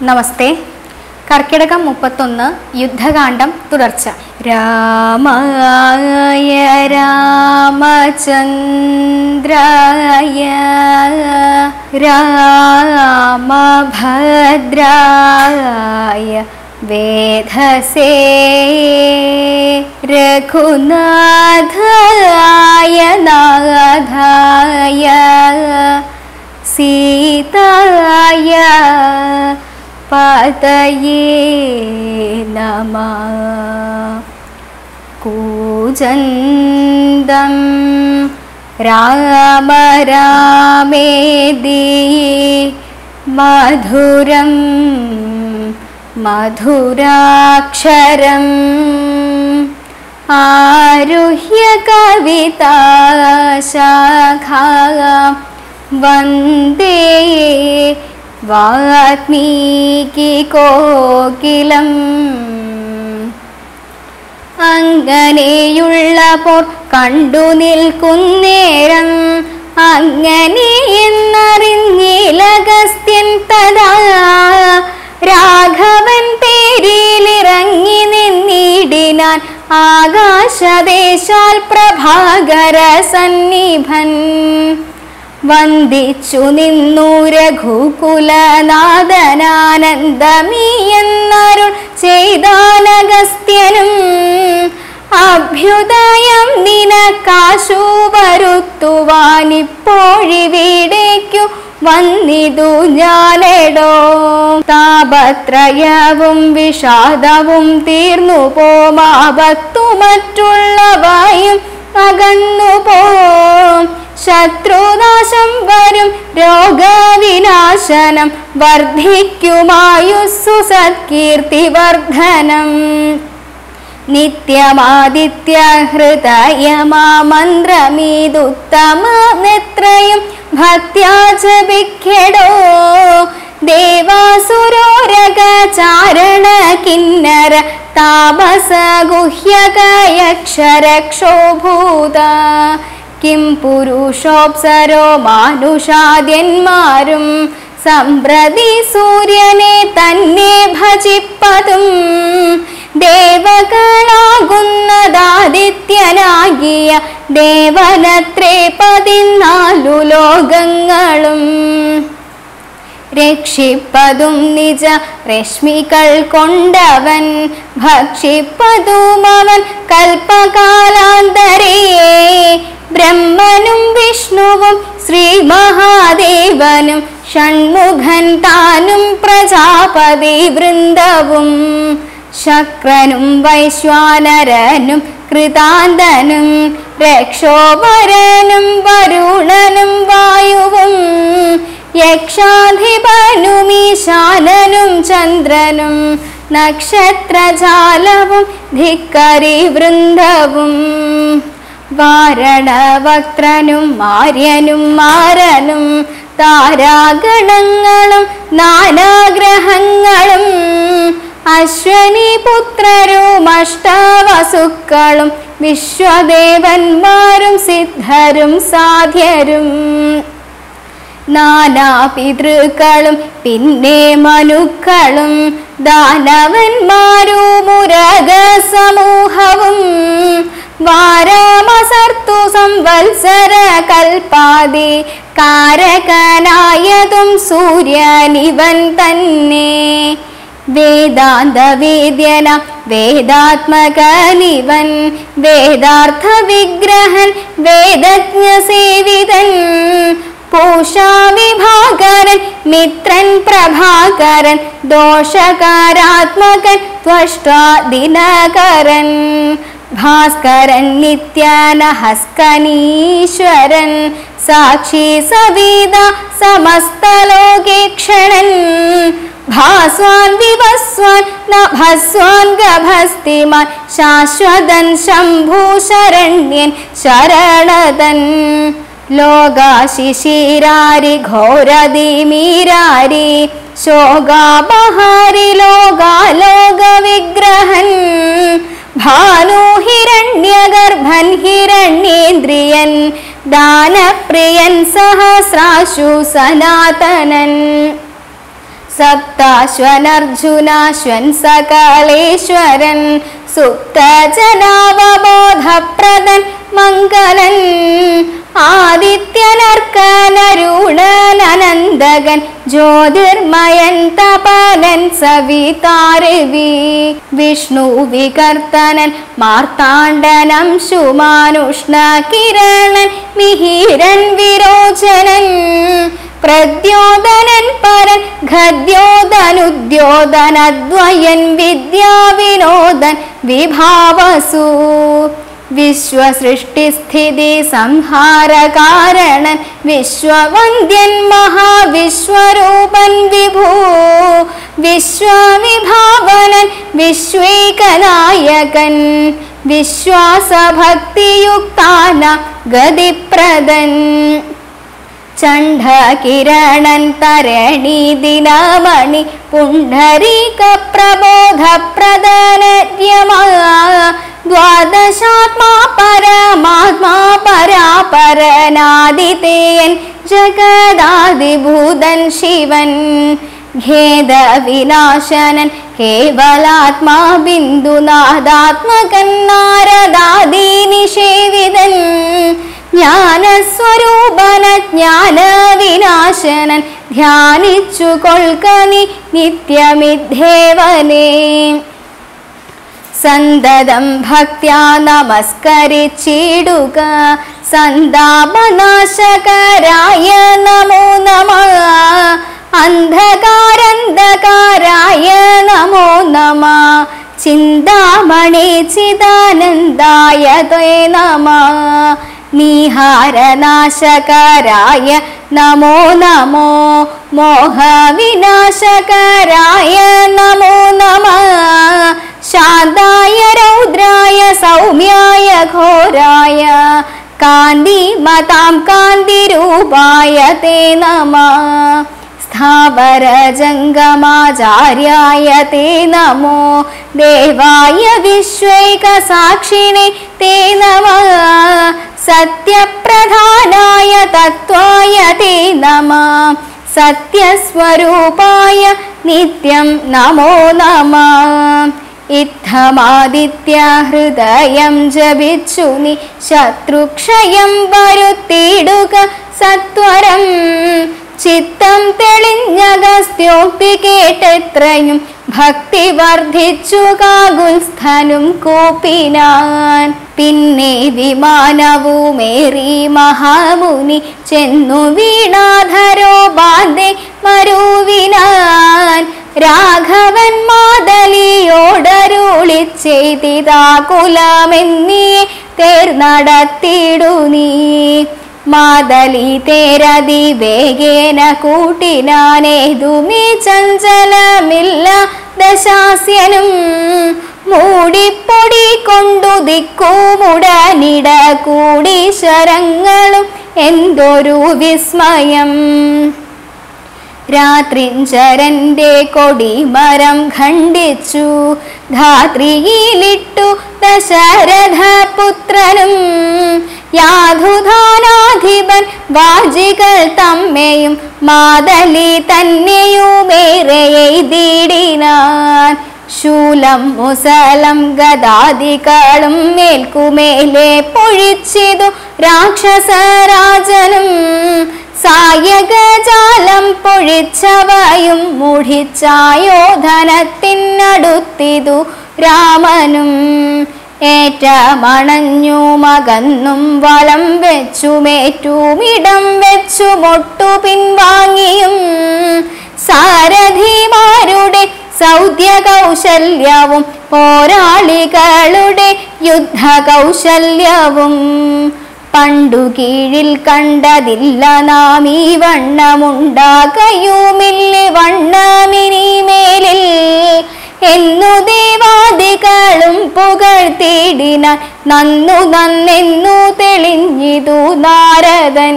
നമസ്തേ കർക്കിടകം മുപ്പത്തൊന്ന് യുദ്ധകാന്ഡം തുടർച്ച രാമായ രാമചന്ദ്രായ രാമഭദ്രായ വേധസേ രഘുനാഥായ നാഥായ സീതായ പതയേ നമ കൂജന്തം രാമ രാമേതി മധുരം മധുരാക്ഷരം ആരുഹ്യ കവിതാശാഖാം വന്ദേ വാത്മീകി കോകിലം അങ്ങനെയുള്ളപ്പോൾ കണ്ടു നിൽക്കുന്നേരം അങ്ങനെ എന്നറിഞ്ഞിലഗസ്ത്യൻ തഥാ രാഘവൻ പേരിലിറങ്ങി നിന്നിടിനാൻ ആകാശദേശാൽ പ്രഭാകര സന്നിഭൻ വന്ദിച്ചു നിന്നു രഘുകുലനാഥനാനന്ദമീ എന്നരുൾ ചെയ്താനഗസ്ത്യനും അഭ്യുദയം നിനക്കാശു വരുത്തുവാനിപ്പോഴിവിടേക്കു വന്നിതു ഞാനെടോ താപത്രയവും വിഷാദവും തീർന്നു പോമാപത്തു മറ്റുള്ളവയും അകന്നു പോം ശത്രുനാശം വരും രോഗവിനാശനം വർദ്ധിക്കുമായുസ്സു സത്കീർത്തി വർദ്ധനം നിത്യമാദിത്യ ഹൃദയമാമന്ത്രമീതുത്തമമെത്രയും ഭക്ത്യാ ജപിക്കടോ ദേവാസുരോരക ചാരണ കിന്നര താപസ ഗുഹ്യകയക്ഷരക്ഷോഭൂത കിം പുരുഷോപ്സരോ മാനുഷാദ്യന്മാരും സമ്പ്രതി സൂര്യനെ തന്നെ ഭജിപ്പതും ദേവകളാകുന്നതാദിത്യനാകിയ ദേവനത്രേ പതിനാലു ലോകങ്ങളും രക്ഷിപ്പതും നിജ രശ്മികൾ കൊണ്ടവൻ ഭക്ഷിപ്പതും അവൻ കൽപ്പകാലാന്തരേ ബ്രഹ്മനും വിഷ്ണുവും ശ്രീ മഹാദേവനും ഷൺമുഖൻ താനും പ്രജാപതി വൃന്ദവും ശക്രനും വൈശ്വാനരനും കൃതാന്തനും രക്ഷോപരനും വരുണനും വായുവും യക്ഷാധിപനുമീശാനനും ചന്ദ്രനും നക്ഷത്രജാലവും ധിക്കരി വൃന്ദവും വാരണവക്ത്രനും മാര്യനും മാരനും താരാഗണങ്ങളും നാനാഗ്രഹങ്ങളും അശ്വനി പുത്രരും അഷ്ടവസുക്കളും വിശ്വദേവന്മാരും സിദ്ധരും സാധ്യരും നാനാപിതൃക്കളും പിന്നെ മനുക്കളും ദാനവന്മാരും മുരക സമൂഹവും വാരാമസർത്തു സംവത്സര കൽപ്പാതി കാരകനായതും സൂര്യനിവൻ തന്നെ വേദാന്ത വേദ്യന വേദാത്മകനിവൻ വേദാർത്ഥ വിഗ്രഹൻ വേദജ്ഞ സേവിതൻ പൂഷാ വിഭാകരൻ മിത്രൻ പ്രഭാകരൻ ദോഷകാരാത്മകൻ ത്വഷ്ടാ ദിനകരൻ ഭാസ്കരൻ നിത്യാനഹസ്കനീശ്വരൻ സാക്ഷി സവിത സമസ്തലോകേക്ഷണൻ ഭാസ്വാൻ വിവസ്വാൻ നഭസ്വാൻ ഗഭസ്തിമാൻ ശാശ്വതൻ ശംഭൂ ശരണ്യൻ ശരണതൻ ലോകാശിശിരാരി ഘോരതിമീരാരി ശോകാപഹാരി ലോകാലോക വിഗ്രഹൻ ഭാനു ഹിരണ്യഗർഭൻ ഹിരണ്യേന്ദ്രിയൻ ദാനപ്രിയൻ സഹസ്രാശു സനാതനൻ സപ്താശ്വനർജുനാശ്വൻ സകലേശ്വരൻ സുപ്തജനാവബോധപ്രദൻ മംഗലൻ ആദിത്യനർക്കനരുണനന്ദകൻ ജ്യോതിർമയൻ തപലൻ സവിതാരവി വിഷ്ണു വികർത്തനൻ മാർത്താണ്ഡനം ശുമാനുഷ്ണ കിരണൻ മിഹിരൻ വിരോചനൻ പ്രദ്യോതനൻ പരൻ ഖദ്യോതനുദ്യോതനദ്വയൻ വിദ്യാവിനോദൻ വിഭാവസു വിശ്വസൃഷ്ടിസ്ഥിതി സംഹാരകാരണൻ വിശ്വവന്ദ്യൻ മഹാവിശ്വരൂപൻ വിഭൂ വിശ്വവിഭാവനൻ വിശ്വേകനായകൻ വിശ്വാസഭക്തിയുക്താന ഗതിപ്രദൻ ചണ്ഡകിരണൻ തരണി ദിനമണി പുണ്ഡരീക പ്രബോധ പ്രദനര്യമാ ദ്വാദശാത്മാ പരമാത്മാ പരാപരനാദിതേയൻ ജഗദാദിഭൂതൻ ശിവൻ ഖേദ വിനാശനൻ കേവലാത്മാ ബിന്ദുനാഥാത്മകൻ നാരദാദി നിഷേവിതൻ ജ്ഞാനസ്വരൂപന ജ്ഞാന വിനാശനൻ ധ്യാനിച്ചു കൊൽക്ക നീ നിത്യമിദ്ദേവനേ സന്തതം ഭക്ത്യാ നമസ്കരിച്ചിടുക സന്താപനാശകരായ നമോ നമ അന്ധകാരന്ധകാരായ നമോ നമ ചിന്താമണി ചിദാനന്ദായ തേ നമ നിഹാരനാശകരായ നമോ നമോ മോഹവിനാശകരായ നമോ നമ ശാന്തായ രൗദ്രായ സൗമ്യായ ഘോരായ കാന്തി മതാം കാന്തിരൂപായ തേ നമ സ്ഥാവര ജംഗമാചാര്യായ തേ നമോ ദേവായ വിശ്വൈക സാക്ഷിണേ തേ നമ സത്യപ്രധാനായ തത്വായ തേ നമ സത്യസ്വരൂപായ നിത്യം നമോ നമ ഇത്തമാദിത്യ ഹൃദയം ജപിച്ചു നീ ശത്രുക്ഷയം വരുത്തിയിടുക സത്വരം ചിത്തം തെളിഞ്ഞഗസ്ത്യോക്തി കേട്ടെത്രയും ഭക്തി വർദ്ധിച്ചു കാകുൽസ്ഥനും കൂപ്പിനാൻ പിന്നെ വിമാനവുമേറി മഹാമുനി ചെന്നു വീണാധരോ ബാന്ധെ മരുവിനാൻ രാഘവൻ മാതലിയോടരുളി ചെയ്തിതാകുലമെന്നിയെ തേർനടത്തിടു നീ മാതലി തേരതി വേഗേന കൂട്ടിനാനേതുമീ ചഞ്ചലമില്ല ദശാസ്യനും മൂടിപ്പൊടി കൊണ്ടു ദിക്കുമുടനിട കൂടി ശരങ്ങളും എന്തൊരു വിസ്മയം രാത്രിഞ്ചരന്റെ കൊടിമരം ഖണ്ഡിച്ചു ധാത്രിയിലിട്ടു ദശരഥപുത്രനും യാധുധാനാധിപൻ വാജികൾ തമ്മയും മാതലി തന്നെയുമേറെ എയ്തിടിനാൻ ശൂലം മുസലം ഗദാദികളും മേൽക്കുമേലെ പൊഴിച്ചിതു രാക്ഷസരാജനും സായകജാലം പൊഴിച്ചവയും മുടിച്ചായോധനത്തിനടുത്തിതു രാമനും ഏറ്റമണഞ്ഞു മകന്നും വളം വെച്ചുമേറ്റുമിടം വെച്ചു മൊട്ടു പിൻവാങ്ങിയും സാരഥിമാരുടെ സൗദ്യ കൗശല്യവും പോരാളികളുടെ യുദ്ധ കൗശല്യവും പണ്ടു കീഴിൽ കണ്ടതില്ല നാം ഈ വണ്ണമുണ്ടാകയുമില്ലി വണ്ണമിനി മേലിൽ എന്നു ദേവാദികളും പുകഴ്ത്തിയിടിനാൻ നന്നു നന്നെന്നു തെളിഞ്ഞിതു നാരദൻ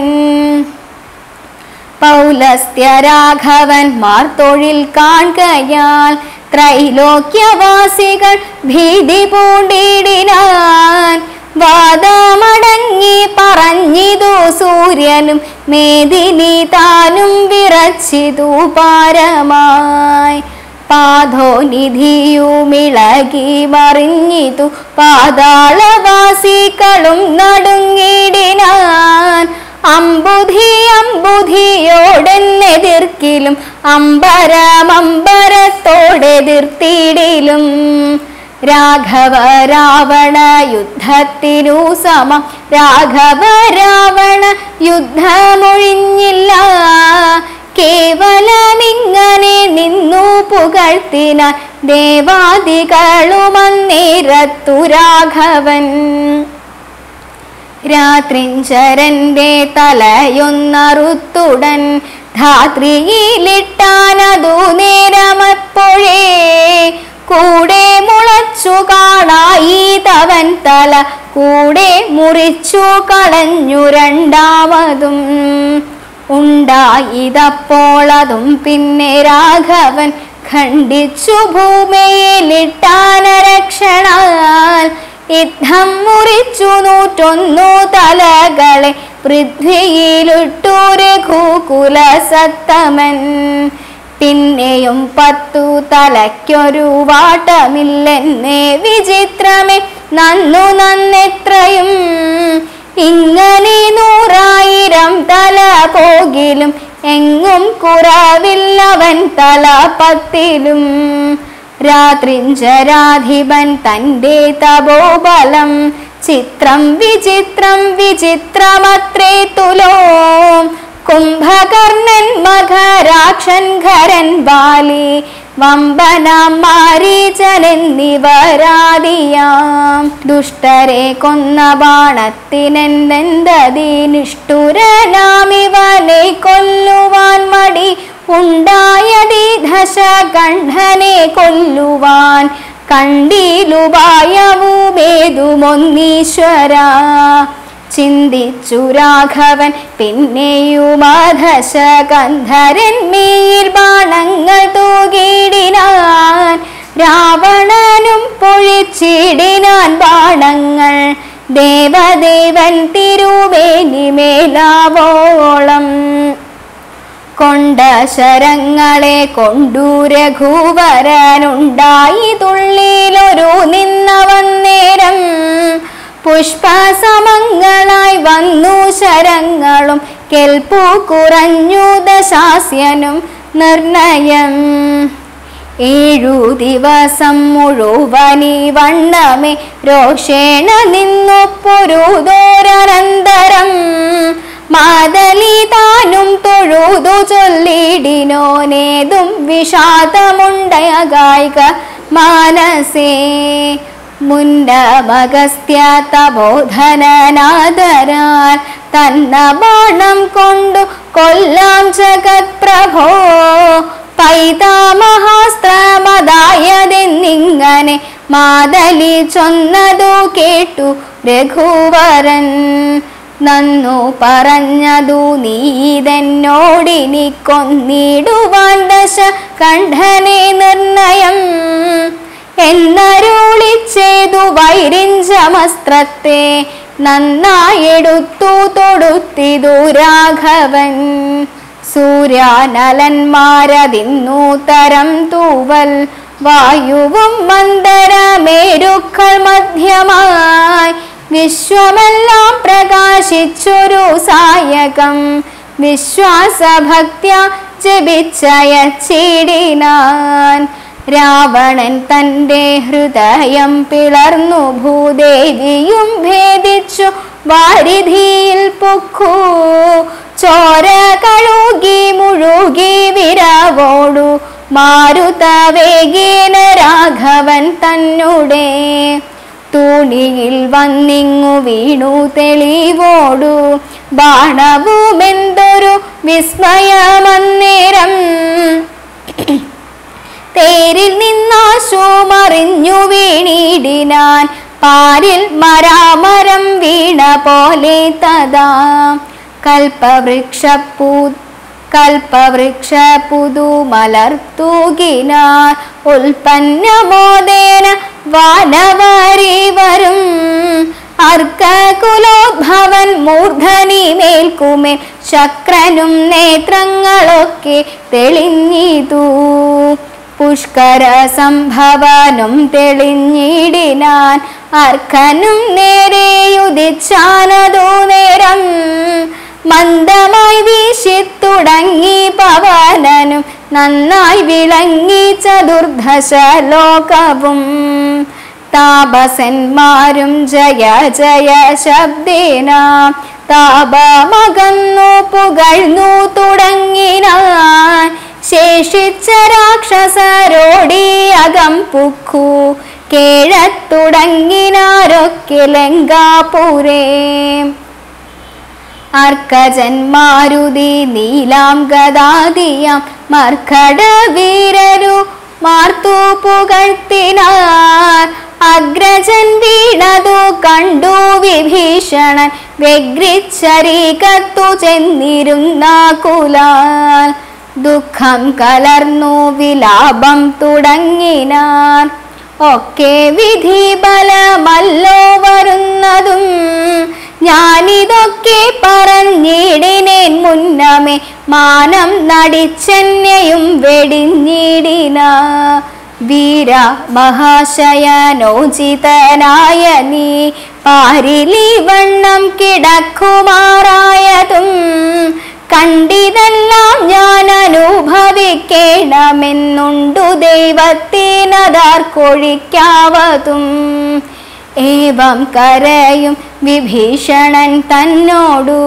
പൗലസ്ത്യരാഘവന്മാർ തൊഴിൽ കാണുകയാൽ ത്രൈലോക്യവാസികൾ ഭീതി പൂണ്ടിടിനാൻ വാദമടങ്ങി പറഞ്ഞിതു സൂര്യനും മേദിനി താനും വിറച്ചിതു പാരമായി പാതോനിധിയുമിളകി മറിഞ്ഞിതു പാതാളവാസികളും നടുങ്ങിടിനാൻ അമ്പുധി അമ്പുധിയോടെന്നെതിർക്കിലും അമ്പരമമ്പരത്തോടെതിർത്തിടിലും രാഘവ രാവണ യുദ്ധത്തിനു സമം രാഘവ രാവണ യുദ്ധമൊഴിഞ്ഞില്ല കേവലമിങ്ങനെ നിന്നു പുകഴ്ത്തിനാൻ ദേവാദികളുമന്നേരത്തു രാഘവൻ രാത്രിഞ്ചരന്റെ തലയൊന്നറുത്തുടൻ ധാത്രിയിലിട്ടാനതു നേരമപ്പോഴേ കൂടെ മുളച്ചു കാണായി തവൻ തല കൂടെ മുറിച്ചു കളഞ്ഞു രണ്ടാമതും ഉണ്ടായിതപ്പോൾ അതും പിന്നെ രാഘവൻ ഖണ്ഡിച്ചു ഭൂമിയിലിട്ടാനരക്ഷണാൽ യുദ്ധം മുറിച്ചു നൂറ്റൊന്നു തലകളെ പൃഥ്വിയിലിട്ടു രഘുകുല സത്തമൻ പിന്നെയും പത്തു തലയ്ക്കൊരു വാട്ടമില്ലെന്നേ വിചിത്രമേ നന്നു നന്നെത്രയും ഇങ്ങനെ നൂറായിരം തല പോകിലും എങ്ങും കുറവില്ലവൻ തല പത്തിലും രാത്രിഞ്ചരാധിപൻ തൻ്റെ തപോബലം ചിത്രം വിചിത്രം വിചിത്രമത്രേ തുലോ കുംഭകർണൻ മഖരാക്ഷൻ ഖരൻ ബാലി വമ്പനാം മാരീചനെന്നിവരാദിയാം ദുഷ്ടരെ കൊന്ന ബാണത്തിനെന്തെന്തതി നിഷ്ഠുരനാമിവനെ കൊല്ലുവാൻ മടി ഉണ്ടായതി ദശകണ്ഠനെ കൊല്ലുവാൻ കണ്ടിലുപായവുമേതുമൊന്നീശ്വര ചിന്തിച്ചു രാഘവൻ പിന്നെയുമധശകന്ധരൻ മീർ ബാണങ്ങൾ തൂകിടിനാൻ രാവണനും പൊഴിച്ചിടിനാൻ ബാണങ്ങൾ ദേവദേവൻ തിരുവേനിമേലാവോളം കൊണ്ട ശരങ്ങളെ കൊണ്ടു രഘുവരനുണ്ടായി തുള്ളിലൊരു നിന്നവൻ നേരം പുഷ്പസമങ്ങളായി വന്നു ശരങ്ങളും കെൽപ്പു കുറഞ്ഞു ദശാസ്യനും നിർണയം ഏഴു ദിവസം മുഴുവനി വണ്ണമേ രോഷേണ നിന്നു പൊരുതോരനന്തരം മാതലി താനും തൊഴുതു ചൊല്ലിടിനോനേതും വിഷാദമുണ്ടയ ഗായിക മാനസേ മുന്നമഗസ്ത്യ തബോധനനാദരാൽ തന്ന ബാണം കൊണ്ടു കൊല്ലാം ജഗത് പ്രഭോ പൈതാമഹാസ്ത്രമതായതെന്നിങ്ങനെ മാതലി ചൊന്നതു കേട്ടു രഘുവരൻ നന്നു പറഞ്ഞതു നീതെന്നോടിനി കൊന്നിടുവാൻ ദശ കണ്ഠനെ നിർണയം എന്നരുളിച്ചേതു വൈരിഞ്ചമസ്ത്രത്തെ നന്നായെടുത്തു തൊടുത്തിതു രാഘവൻ സൂര്യാനലന്മാരതിന്നു തരം തൂവൽ വായുവും മന്ദരമേരുക്കൾ മധ്യമായി വിശ്വമെല്ലാം പ്രകാശിച്ചൊരു സായകം വിശ്വാസഭക്ത്യ ജപിച്ചയച്ചിടിനാൻ രാവണൻ തൻ്റെ ഹൃദയം പിളർന്നു ഭൂദേവിയും ഭേദിച്ചു വാരിധിയിൽ പൊക്കൂ ചോര കഴുകി മുഴുകി വിരവോടു മാരുതവേഗീന രാഘവൻ തന്നുടെ തൂണിയിൽ വന്നിങ്ങു വീണു തെളിവോടു ബാണവുമെന്തൊരു വിസ്മയമന്നേരം തേരിൽ നിന്നാശു മറിഞ്ഞു വീണിടിനാൻ പാരിൽ മരാമരം വീണ പോലെ തഥാ കൽപ്പവൃക്ഷപ്പൂ കൽപ്പവൃക്ഷ പുതു മലർത്തൂകിനാർ ഉൽപ്പന്നമോദേന വാനവരി വരും അർക്കകുലോദ്ഭവൻ മൂർധനി മേൽക്കുമേൽ ശക്രനും നേത്രങ്ങളൊക്കെ തെളിഞ്ഞിതു പുഷ്കര സംഭവനും തെളിഞ്ഞിടിനാൻ അർക്കനും നേരെയുദിച്ചാനതു നേരം മന്ദമായി വീശിത്തുടങ്ങി പവനനും നന്നായി വിളങ്ങി ചതുർദശ ലോകവും താപസന്മാരും ജയ ജയ ശബ്ദേന താപമകന്നു പുകഴ്ന്നു തുടങ്ങിനാൻ ശേഷിച്ച രാക്ഷസരോടി അകം പുക്കു കേഴത്തുടങ്ങിനാരൊക്കെ ലങ്കാപുരേ അർക്കജന്മാരുതി നീലാം ഗദാദിയാം മർക്കട വീരരു മാർത്തു പുകഴ്ത്തിനാർ അഗ്രജൻ വീണതു കണ്ടു വിഭീഷണൻ വ്യഗ്രിച്ചരീകത്തു ചെന്നിരുന്ന കുലാൽ ദുഃഖം കലർന്നു വിലാപം തുടങ്ങിനാർ ഒക്കെ വിധി ബലമല്ലോ വരുന്നതും ഞാനിതൊക്കെ പറഞ്ഞിടിനേൻ മുന്നമേ മാനം നടിച്ചെന്നെയും വെടിഞ്ഞിടിന വീര മഹാശയനോചിതനായ നീ പാരിലി വണ്ണം കിടക്കുമാറായതും കണ്ടിതെല്ലാം ഞാൻ അനുഭവിക്കേണമെന്നുണ്ടു ദൈവത്തിനതാർക്കൊഴിക്കാവതും ഏവം കരയും വിഭീഷണൻ തന്നോടു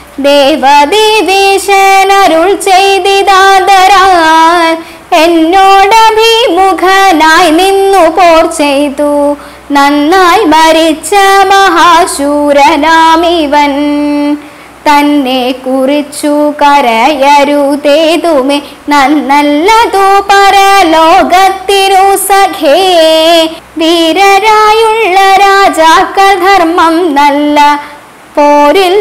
ദേവദേവേശനരുൾ ചെയ്തിതാതരാൽ എന്നോടഭിമുഖനായി നിന്നു പോർ ചെയ്തു നന്നായി മരിച്ച മഹാശൂരനാമിവൻ തന്നെ കുറിച്ചു കരയരുതേതുമേ നന്നല്ലതു പരലോകത്തിരു സഖേ വീരരായുള്ള രാജാക്കൾ ധർമ്മം നല്ല പോരിൽ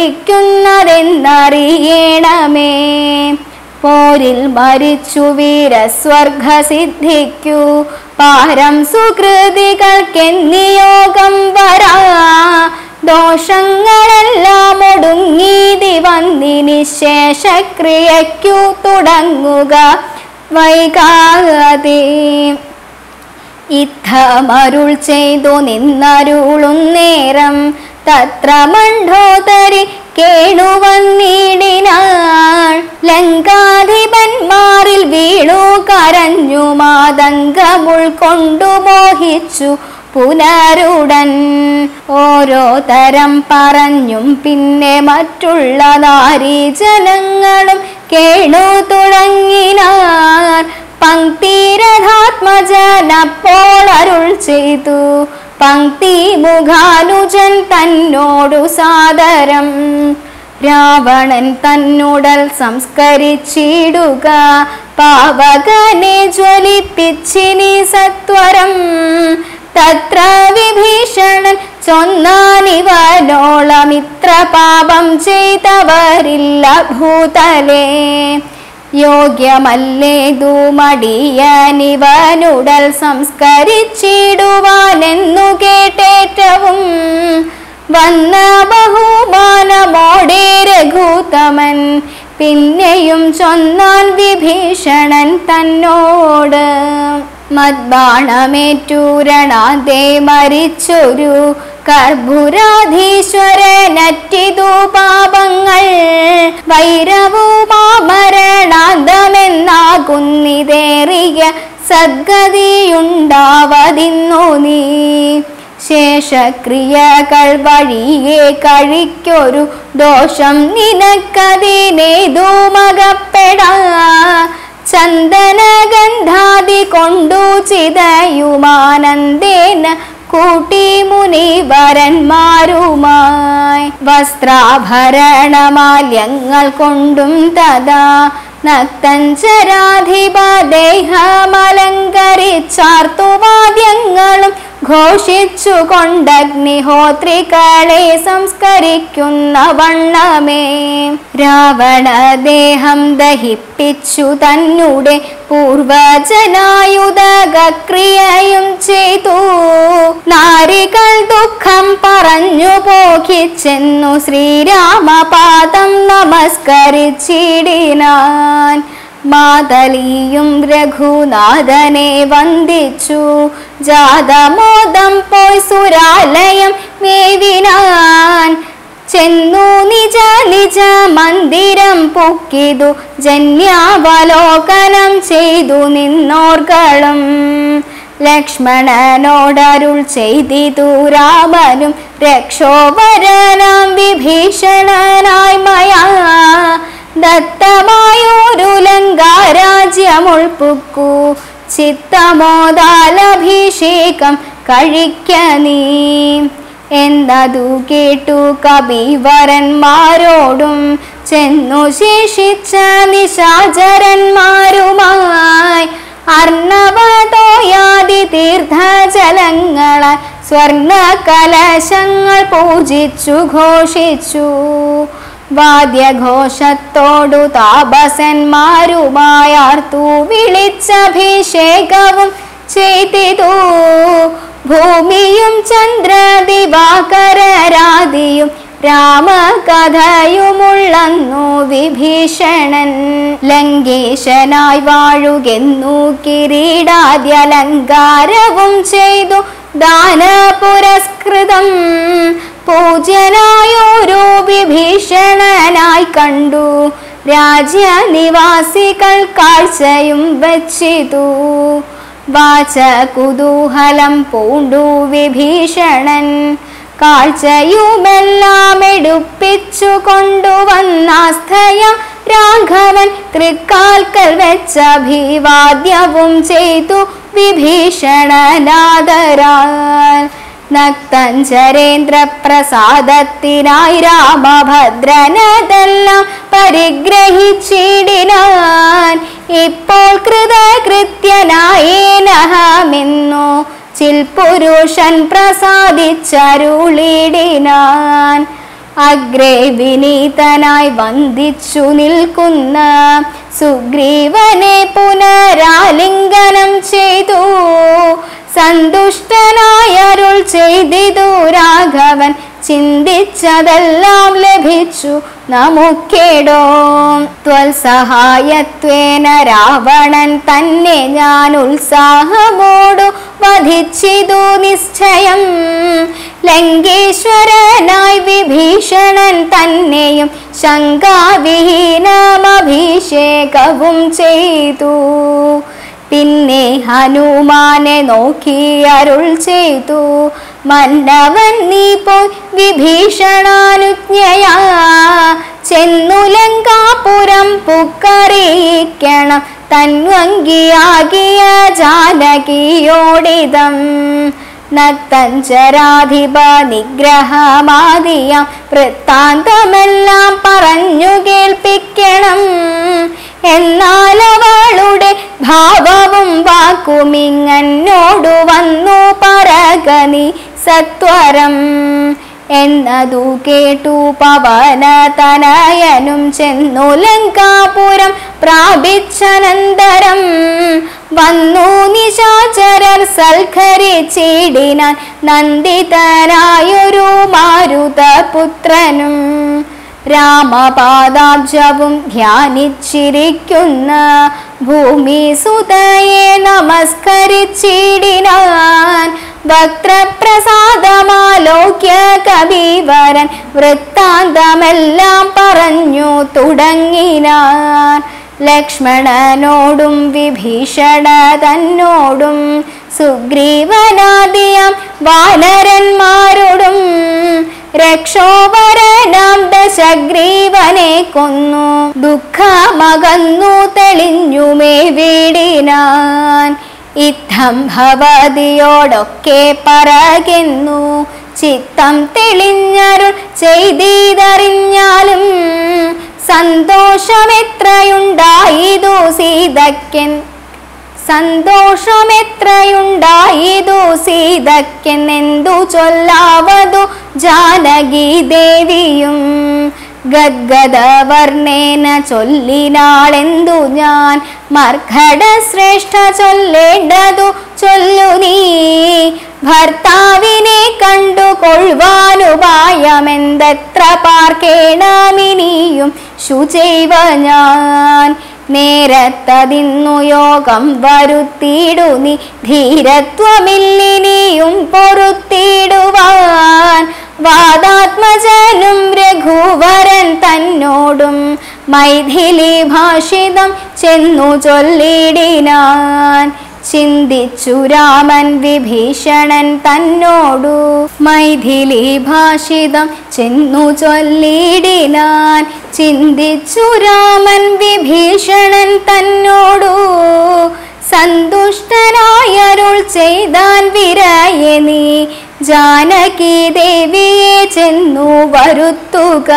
മരിക്കുന്നതെന്നറിയണമേ പോരിൽ മരിച്ചു വീരസ്വർഗ സിദ്ധിക്കൂ പാരം സുകൃതികൾക്കെന്നിയോഗം വരാ ദോഷങ്ങളെല്ലാം ഒടുങ്ങീതി വന്നിനി ശേഷക്രിയയ്ക്കു തുടങ്ങുക വൈകാതെ ഇത്തമരുൾ ചെയ്തു നിന്നരുളുന്നേരം തത്ര മണ്ഡോതരി കേണുവന്നിടിനാൾ ലങ്കാധിപന്മാരിൽ വീണു കരഞ്ഞു മാതങ്കമുൾക്കൊണ്ടു മോഹിച്ചു പുനരുടൻ ഓരോ തരം പറഞ്ഞും പിന്നെ മറ്റുള്ള നാരീജനങ്ങളും കേണു തുടങ്ങിനാർ പങ്ക്തിരഥാത്മജനപ്പോൾ അരുൾ ചെയ്തു പങ്ക്തി മുഖാനുജൻ തന്നോടു സാദരം രാവണൻ തന്നുടൽ സംസ്കരിച്ചിടുക പാവകനെ ജ്വലിപ്പിച്ചിനി സത്വരം തത്ര വിഭീഷണൻ ചൊന്നാനിവനോളം ഇത്ര പാപം ചെയ്തവരില്ല ഭൂതലേ യോഗ്യമല്ലേതു മടിയനിവനുടൽ സംസ്കരിച്ചിടുവാനെന്നു കേട്ടേറ്റവും വന്ന ബഹുമാനമോടെ രഘുതമൻ പിന്നെയും ചൊന്നാൻ വിഭീഷണൻ തന്നോട് മദ്ബാണമേറ്റൂരണാതെ മരിച്ചൊരു കർഭുരാധീശ്വരനറ്റിതു പാപങ്ങൾ വൈരവുമാമരണാന്തമെന്നാകുന്നിതേറിയ സദ്ഗതിയുണ്ടാവതിന്നു നീ ശേഷക്രിയകൾ വഴിയെ കഴിക്കൊരു ദോഷം നിനക്കതിനേതു മകപ്പെടാ ചന്ദനഗന്ധാദി കൊണ്ടു ചിതയുമാനന്ദേന കൂട്ടി മുനിവരന്മാരുമായി വസ്ത്രാഭരണമാല്യങ്ങൾ കൊണ്ടും തഥാ നക്തഞ്ചരാധിപ ദേഹമലങ്കരിച്ചാർത്തുവാദ്യങ്ങളും ഘോഷിച്ചു കൊണ്ടഗ്നിഹോത്രികളെ സംസ്കരിക്കുന്ന വണ്ണമേ രാവണദേഹം ദഹിപ്പിച്ചു തന്നെ പൂർവജനായുധക്രിയയും ചെയ്തു നാരികൾ ദുഃഖം പറഞ്ഞു പോഖിച്ചെന്നു ശ്രീരാമപാദം നമസ്കരിച്ചിടിനാൻ മാതലിയും രഘുനാഥനെ വന്ദിച്ചു ജാതമോദം പോയി സുരാലയം മേവിനാൻ ചെന്നു നിജ നിജ മന്ദിരം പൊക്കിതു ജന്യാവലോകനം ചെയ്തു നിന്നോർകളും ലക്ഷ്മണനോടരുൾ ചെയ്തിതു രാമനും രക്ഷോപരനാം വിഭീഷണനായി മയാ ദത്തമായൊരു ലങ്കാരാജ്യമുൾപ്പുക്കു ചിത്തമോദാലഭിഷേകം കഴിക്ക നീ എന്നതു കേട്ടു കവിവരന്മാരോടും ചെന്നു ശേഷിച്ച നിശാചരന്മാരുമായി അർണവതോയാദി തീർത്ഥജലങ്ങളാൽ സ്വർണ കലശങ്ങൾ പൂജിച്ചു ഘോഷിച്ചു വാദ്യഘോഷത്തോടു താപസന്മാരുമായാർത്തു വിളിച്ചഭിഷേകവും ചെയ്തിതു ഭൂമിയും ചന്ദ്രദിവാകരരാതിയും രാമകഥയുമുള്ളന്നു വിഭീഷണൻ ലങ്കേശനായി വാഴുകെന്നു കിരീടാദ്യലങ്കാരവും ചെയ്തു ദാന പുരസ്കൃതം പൂജ്യനായോരോ വിഭീഷണനായി കണ്ടു രാജ്യനിവാസികൾ കാഴ്ചയും വച്ചിതു വാച കുതൂഹലം പൂണ്ടു വിഭീഷണൻ കാഴ്ചയുമെല്ലാം എടുപ്പിച്ചു കൊണ്ടുവന്നാസ്ഥയ രാഘവൻ തൃക്കാൽക്കൽ വെച്ച അഭിവാദ്യവും ചെയ്തു വിഭീഷണനാദരാൽ നക്തഞ്ചരേന്ദ്ര പ്രസാദത്തിനായി രാമഭദ്രനതെല്ലാം പരിഗ്രഹിച്ചിടിനാൻ ഇപ്പോൾ കൃതകൃത്യനായേനഹമെന്നു ചിൽപുരുഷൻ പ്രസാദിച്ചരുളിടിനാൻ അഗ്രേ വിനീതനായി വന്ദിച്ചു നിൽക്കുന്ന സുഗ്രീവനെ പുനരാലിംഗനം ചെയ്തു സന്തുഷ്ടനായരുൾ ചെയ്തിതു രാഘവൻ ചിന്തിച്ചതെല്ലാം ലഭിച്ചു നമുക്കേടോ ത്വൽസഹായത്വേന രാവണൻ തന്നെ ഞാൻ ഉത്സാഹമോടു വധിച്ചിതു നിശ്ചയം ലങ്കേശ്വരനായി വിഭീഷണൻ തന്നെയും ശങ്കാവിഹീനമഭിഷേകവും ചെയ്തു പിന്നെ ഹനുമാനെ നോക്കി അരുൾ ചെയ്തു മന്നവൻ നീ പോയി വിഭീഷണാനുജ്ഞയാ ചെന്നു ലങ്കാപുരം പുക്കറിയിക്കണം തന്വങ്കിയാകിയ ജാനകിയോടിതം നക്തഞ്ചരാധിപ നിഗ്രഹമാദിയാം വൃത്താന്തമെല്ലാം പറഞ്ഞു കേൾപ്പിക്കണം എന്നാൽ അവളുടെ ഭാവവും വാക്കുമിങ്ങന്നോടു വന്നു പറകനി സത്വരം എന്നതു കേട്ടു പവന തനയനും ചെന്നു ലങ്കാപുരം പ്രാപിച്ചനന്തരം വന്നു നിശാചരർ സൽഖരിച്ചിടിനാൻ നന്ദിതനായൊരു മാരുതപുത്രനും രാമപാദാബ്ജവും ധ്യാനിച്ചിരിക്കുന്ന ഭൂമി സുതയെ നമസ്കരിച്ചിടിനാൻ വക്രപ്രസാദമാലോക്യ കവിവരൻ വൃത്താന്തമെല്ലാം പറഞ്ഞു തുടങ്ങിനാൻ ലക്ഷ്മണനോടും വിഭീഷണ തന്നോടും സുഗ്രീവനാദിയാം വാനരന്മാരോടും രക്ഷോപരനാം ദശഗ്രീവനെ കൊന്നു ദുഃഖമകന്നു തെളിഞ്ഞുമേ വീടിനാൻ ഇത്തം ഭവതിയോടൊക്കെ പറകുന്നു ചിത്തം തെളിഞ്ഞരുൾ ചെയ്തറിഞ്ഞാലും സന്തോഷമെത്രയുണ്ടായിതു സീതയ്ക്കൻ സന്തോഷമെത്രയുണ്ടായിതു സീതയ്ക്കെന്നെന്തു ചൊല്ലാവതു ജാനകി ദേവിയും ഗദ്ഗദവർണ്ണേന ചൊല്ലിനാളെന്തു ഞാൻ മർഘട ശ്രേഷ്ഠ ചൊല്ലേണ്ടതു ചൊല്ലു നീ ഭർത്താവിനെ കണ്ടുകൊള്ളുവാനുപായമെന്തത്ര പാർക്കേണമിനിയും ശുചൈവ ഞാൻ നേരത്തതിന്നു യോഗം വരുത്തിയിടു നീ ധീരത്വമില്ലിനിയും പൊറുത്തിടുവാൻ വാദാത്മജനും രഘുവരൻ തന്നോടും മൈഥിലി ഭാഷിതം ചെന്നു ചൊല്ലിടിനാൻ ചിന്തിച്ചു രാമൻ വിഭീഷണൻ തന്നോടു മൈഥിലി ഭാഷിതം ചെന്നു ചൊല്ലിടിനാൻ ചിന്തിച്ചു രാമൻ വിഭീഷണൻ തന്നോടു സന്തുഷ്ടനായരുൾ ചെയ്താൻ വിരയെ നീ ജാനകി ദേവിയെ ചെന്നു വരുത്തുക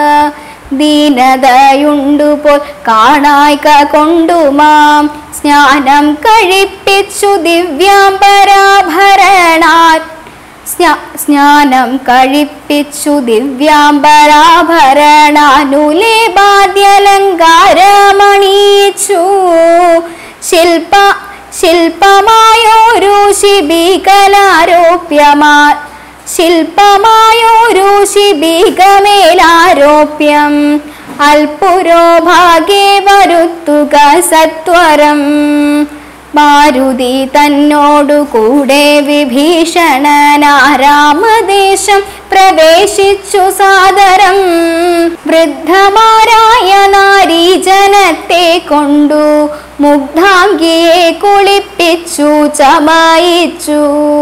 ദീനതയുണ്ടുപോൽ കാണായ്ക കൊണ്ടുമാം സ്നാനം കഴിപ്പിച്ചു ദിവ്യാംബരാഭരണാ സ്നാ- സ്നാനം കഴിപ്പിച്ചു ദിവ്യാംബരാഭരണാനുലേപാദ്യലങ്കാരമണിയിച്ചു ശില്പ ശില്പമായൊരു ശിബികലാരോപ്യമാ ശില്പമായൊരു ശിബികമേലാരോപ്യം അൽപുരോ ഭാഗേ വരുത്തുക സത്വരം മാരുതി തന്നോടു കൂടെ വിഭീഷണനാരാമദേശം പ്രവേശിച്ചു സാദരം വൃദ്ധമാരായ നാരീജനത്തെ കൊണ്ടു മുഗ്ധാംഗിയെ കുളിപ്പിച്ചു ചമയിച്ചു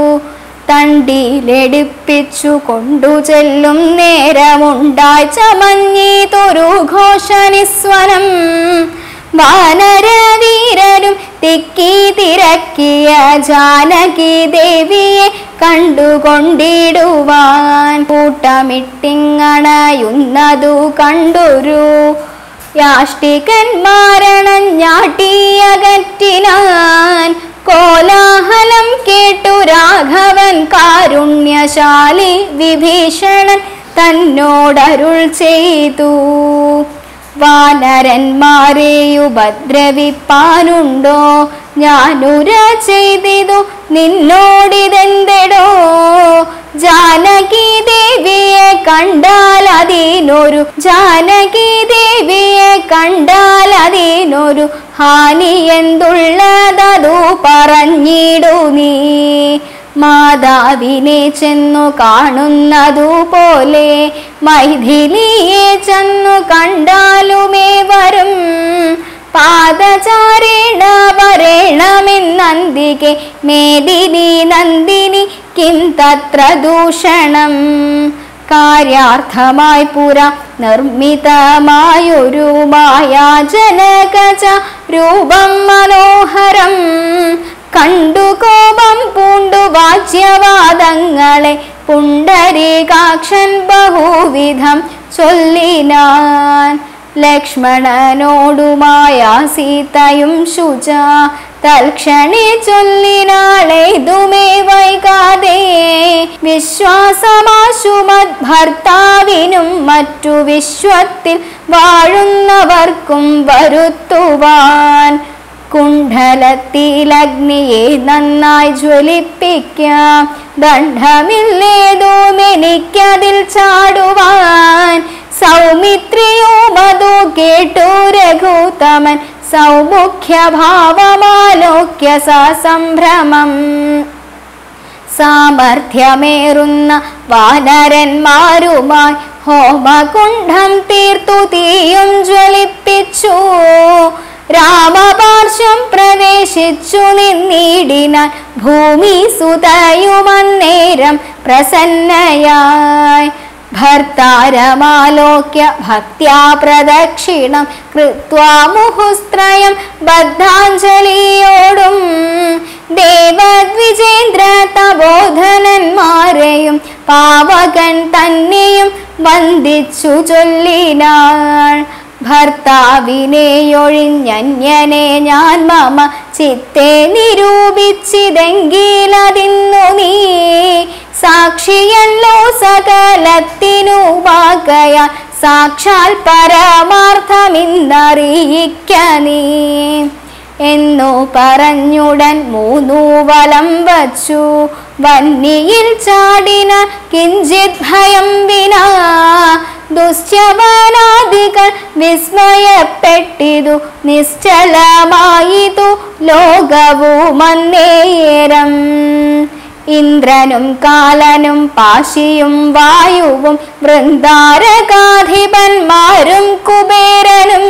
തണ്ടിലെടുപ്പിച്ചു കൊണ്ടു ചെല്ലും നേരമുണ്ടായി ചമഞ്ഞീതൊരു ഘോഷനിസ്വനം വാനരവീരരും തിക്കി തിരക്കിയ ജാനകി ദേവിയെ കണ്ടുകൊണ്ടിടുവാൻ കൂട്ടമിട്ടിങ്ങണയുന്നതു കണ്ടൊരു യാഷ്ടികന്മാരണഞ്ഞാട്ടിയകറ്റിനാൻ കോലാഹലം കേട്ടു രാഘവൻ കാരുണ്യശാലി വിഭീഷണൻ തന്നോടരുൾ ചെയ്തു വാനരന്മാരെ ഉപദ്രവിപ്പാനുണ്ടോ ഞാനുര ചെയ്തിതു നിന്നോടിതെന്തെടോ ജാനകി ദേവിയെ കണ്ടാൽ അതിനൊരു ജാനകി ദേവിയെ കണ്ടാൽ അതിനൊരു ഹാനി എന്തുള്ളതതു പറഞ്ഞിടു നീ മാതാവിനെ ചെന്നു കാണുന്നതുപോലെ മൈഥിലിയെ ചെന്നു കണ്ടാലുമേ വരും പാദചാരേണ വരേണമെന്നന്തികെ മേദിനി നന്ദിനി കിം തത്ര ദൂഷണം കാര്യാർത്ഥമായി പുര നിർമ്മിതമായൊരു മായാജനകജ രൂപം മനോഹരം കണ്ടു കോപം പൂണ്ടു വാച്യവാദങ്ങളെ പുണ്ടരീകാക്ഷൻ ബഹുവിധം ചൊല്ലിനാൻ ലക്ഷ്മണനോടുമായ സീതയും ശുച തൽക്ഷണി ചൊല്ലിനാളേതുമേ വൈകാതെ വിശ്വാസമാശുമത് ഭർത്താവിനും മറ്റു വിശ്വത്തിൽ വാഴുന്നവർക്കും വരുത്തുവാൻ കുണ്ഡലത്തിലഗ്നിയെ നന്നായി ജ്വലിപ്പിക്കാം ദണ്ഡമില്ലേതും എനിക്കതിൽ ചാടുവാൻ സൗമിത്രിയും അതു കേട്ടു രഘുതമൻ സൗമുഖ്യഭാവമാലോക്യ സസംഭ്രമം സാമർഥ്യമേറുന്ന വാനരന്മാരുമായി ഹോമകുണ്ഠം തീർത്തു തീയും ജ്വലിപ്പിച്ചു രാമപാർശ്വം പ്രവേശിച്ചു നിന്നിടിനാൻ ഭൂമി സുതയുമന്നേരം പ്രസന്നയായി ഭർത്താരമാലോക്യ ഭക്ത്യാ പ്രദക്ഷിണം കൃത്വാ മുഹുസ്ത്രയം ബദ്ധാഞ്ജലിയോടും ദേവദ്വിജേന്ദ്ര തബോധനന്മാരെയും പാവകൻ തന്നെയും വന്ദിച്ചു ചൊല്ലിനാൾ ഭർത്താവിനെ ഒഴിഞ്ഞന്യനെ ഞാൻ മമ ചിത്തെ നിരൂപിച്ചിതെങ്കിലതിന്നു നീ സാക്ഷിയല്ലോ സകലത്തിനു വാകയ സാക്ഷാൽ പരമാർത്ഥമിന്നറിയിക്ക നീ എന്നു പറഞ്ഞുടൻ മൂന്നു വലം വച്ചു വന്നിയിൽ ചാടിന കിഞ്ചിത് ഭയം വിനാ ദുശ്യവനാദികൾ വിസ്മയപ്പെട്ടിതു നിശ്ചലമായിതു ലോകവുമന്നേരം ഇന്ദ്രനും കാലനും പാശിയും വായുവും വൃന്ദാരകാധിപന്മാരും കുബേരനും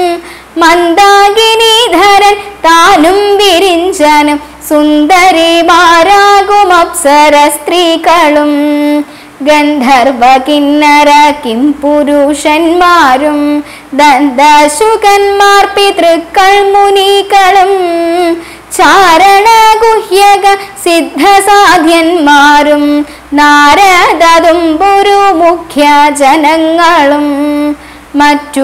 മന്ദാകിനീധരൻ താനും വിരിഞ്ചനും സുന്ദരിമാരാകും അപ്സര സ്ത്രീകളും ഗന്ധർവ കിന്നര കിം പുരുഷന്മാരും ദന്തശുകന്മാർ പിതൃക്കൾ മുനികളും ചാരണ ഗുഹ്യക സിദ്ധസാധ്യന്മാരും നാരദതും പുരു മുഖ്യ ജനങ്ങളും മറ്റു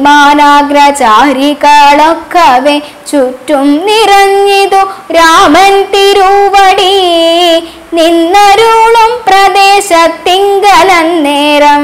വിമാനാഗ്രചാരികളൊക്കവെ ചുറ്റും നിറഞ്ഞിതു രാമൻ തിരുവടി നിന്നരുളും പ്രദേശത്തിങ്കലന്നേരം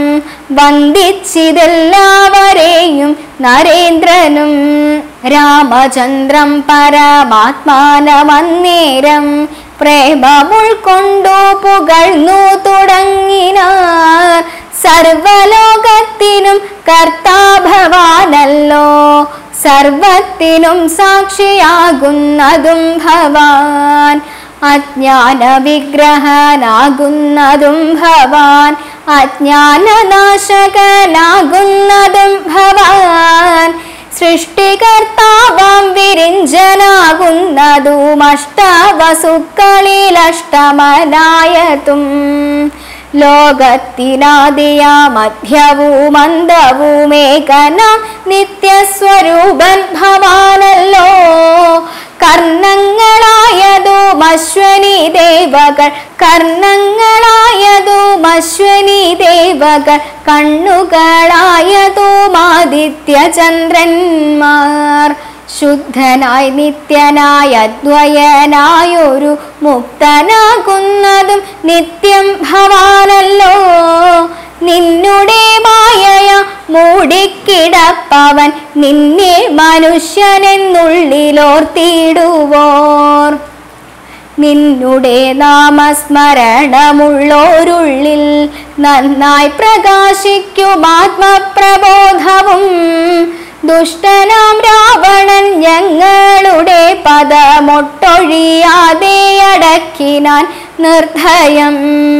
വന്ദിച്ചിതെല്ലാവരെയും നരേന്ദ്രനും രാമചന്ദ്രം പരമാത്മാനമന്നേരം പ്രേമമുൾക്കൊണ്ടു പുകഴ്ന്നു തുടങ്ങിനാർ സർവലോകത്തിനും കർത്താഭവാനല്ലോ സർവത്തിനും സാക്ഷിയാകുന്നതും ഭവാൻ അജ്ഞാന വിഗ്രഹനാകുന്നതും ഭവാൻ അജ്ഞാനനാശകനാകുന്നതും ഭവാൻ സൃഷ്ടികർത്താവാം വിരിഞ്ചനാകുന്നതും അഷ്ടവസുക്കളിൽ അഷ്ടമനായതും ലോകത്തിനാദിയ മധ്യവും അന്തവുമേകനാം നിത്യസ്വരൂപൻ ഭവാനല്ലോ കർണങ്ങളായതും അശ്വനി ദേവകൾ കർണങ്ങളായതും അശ്വനി ദേവകൾ കണ്ണുകളായതും ആദിത്യചന്ദ്രന്മാർ ശുദ്ധനായി നിത്യനായ അദ്വയനായൊരു മുക്തനാകുന്നതും നിത്യം ഭവാനല്ലോ നിന്നുടെ മായയ മൂടിക്കിടപ്പവൻ നിന്നെ മനുഷ്യനെന്നുള്ളിലോർത്തിടുവോർ നിന്നുടെ നാമസ്മരണമുള്ളോരുള്ളിൽ നന്നായി പ്രകാശിക്കും ആത്മപ്രബോധവും ദുഷ്ടനാം രാവണൻ ഞങ്ങളുടെ പദമൊട്ടൊഴിയാതെ അടക്കിനാൻ നിർഭയം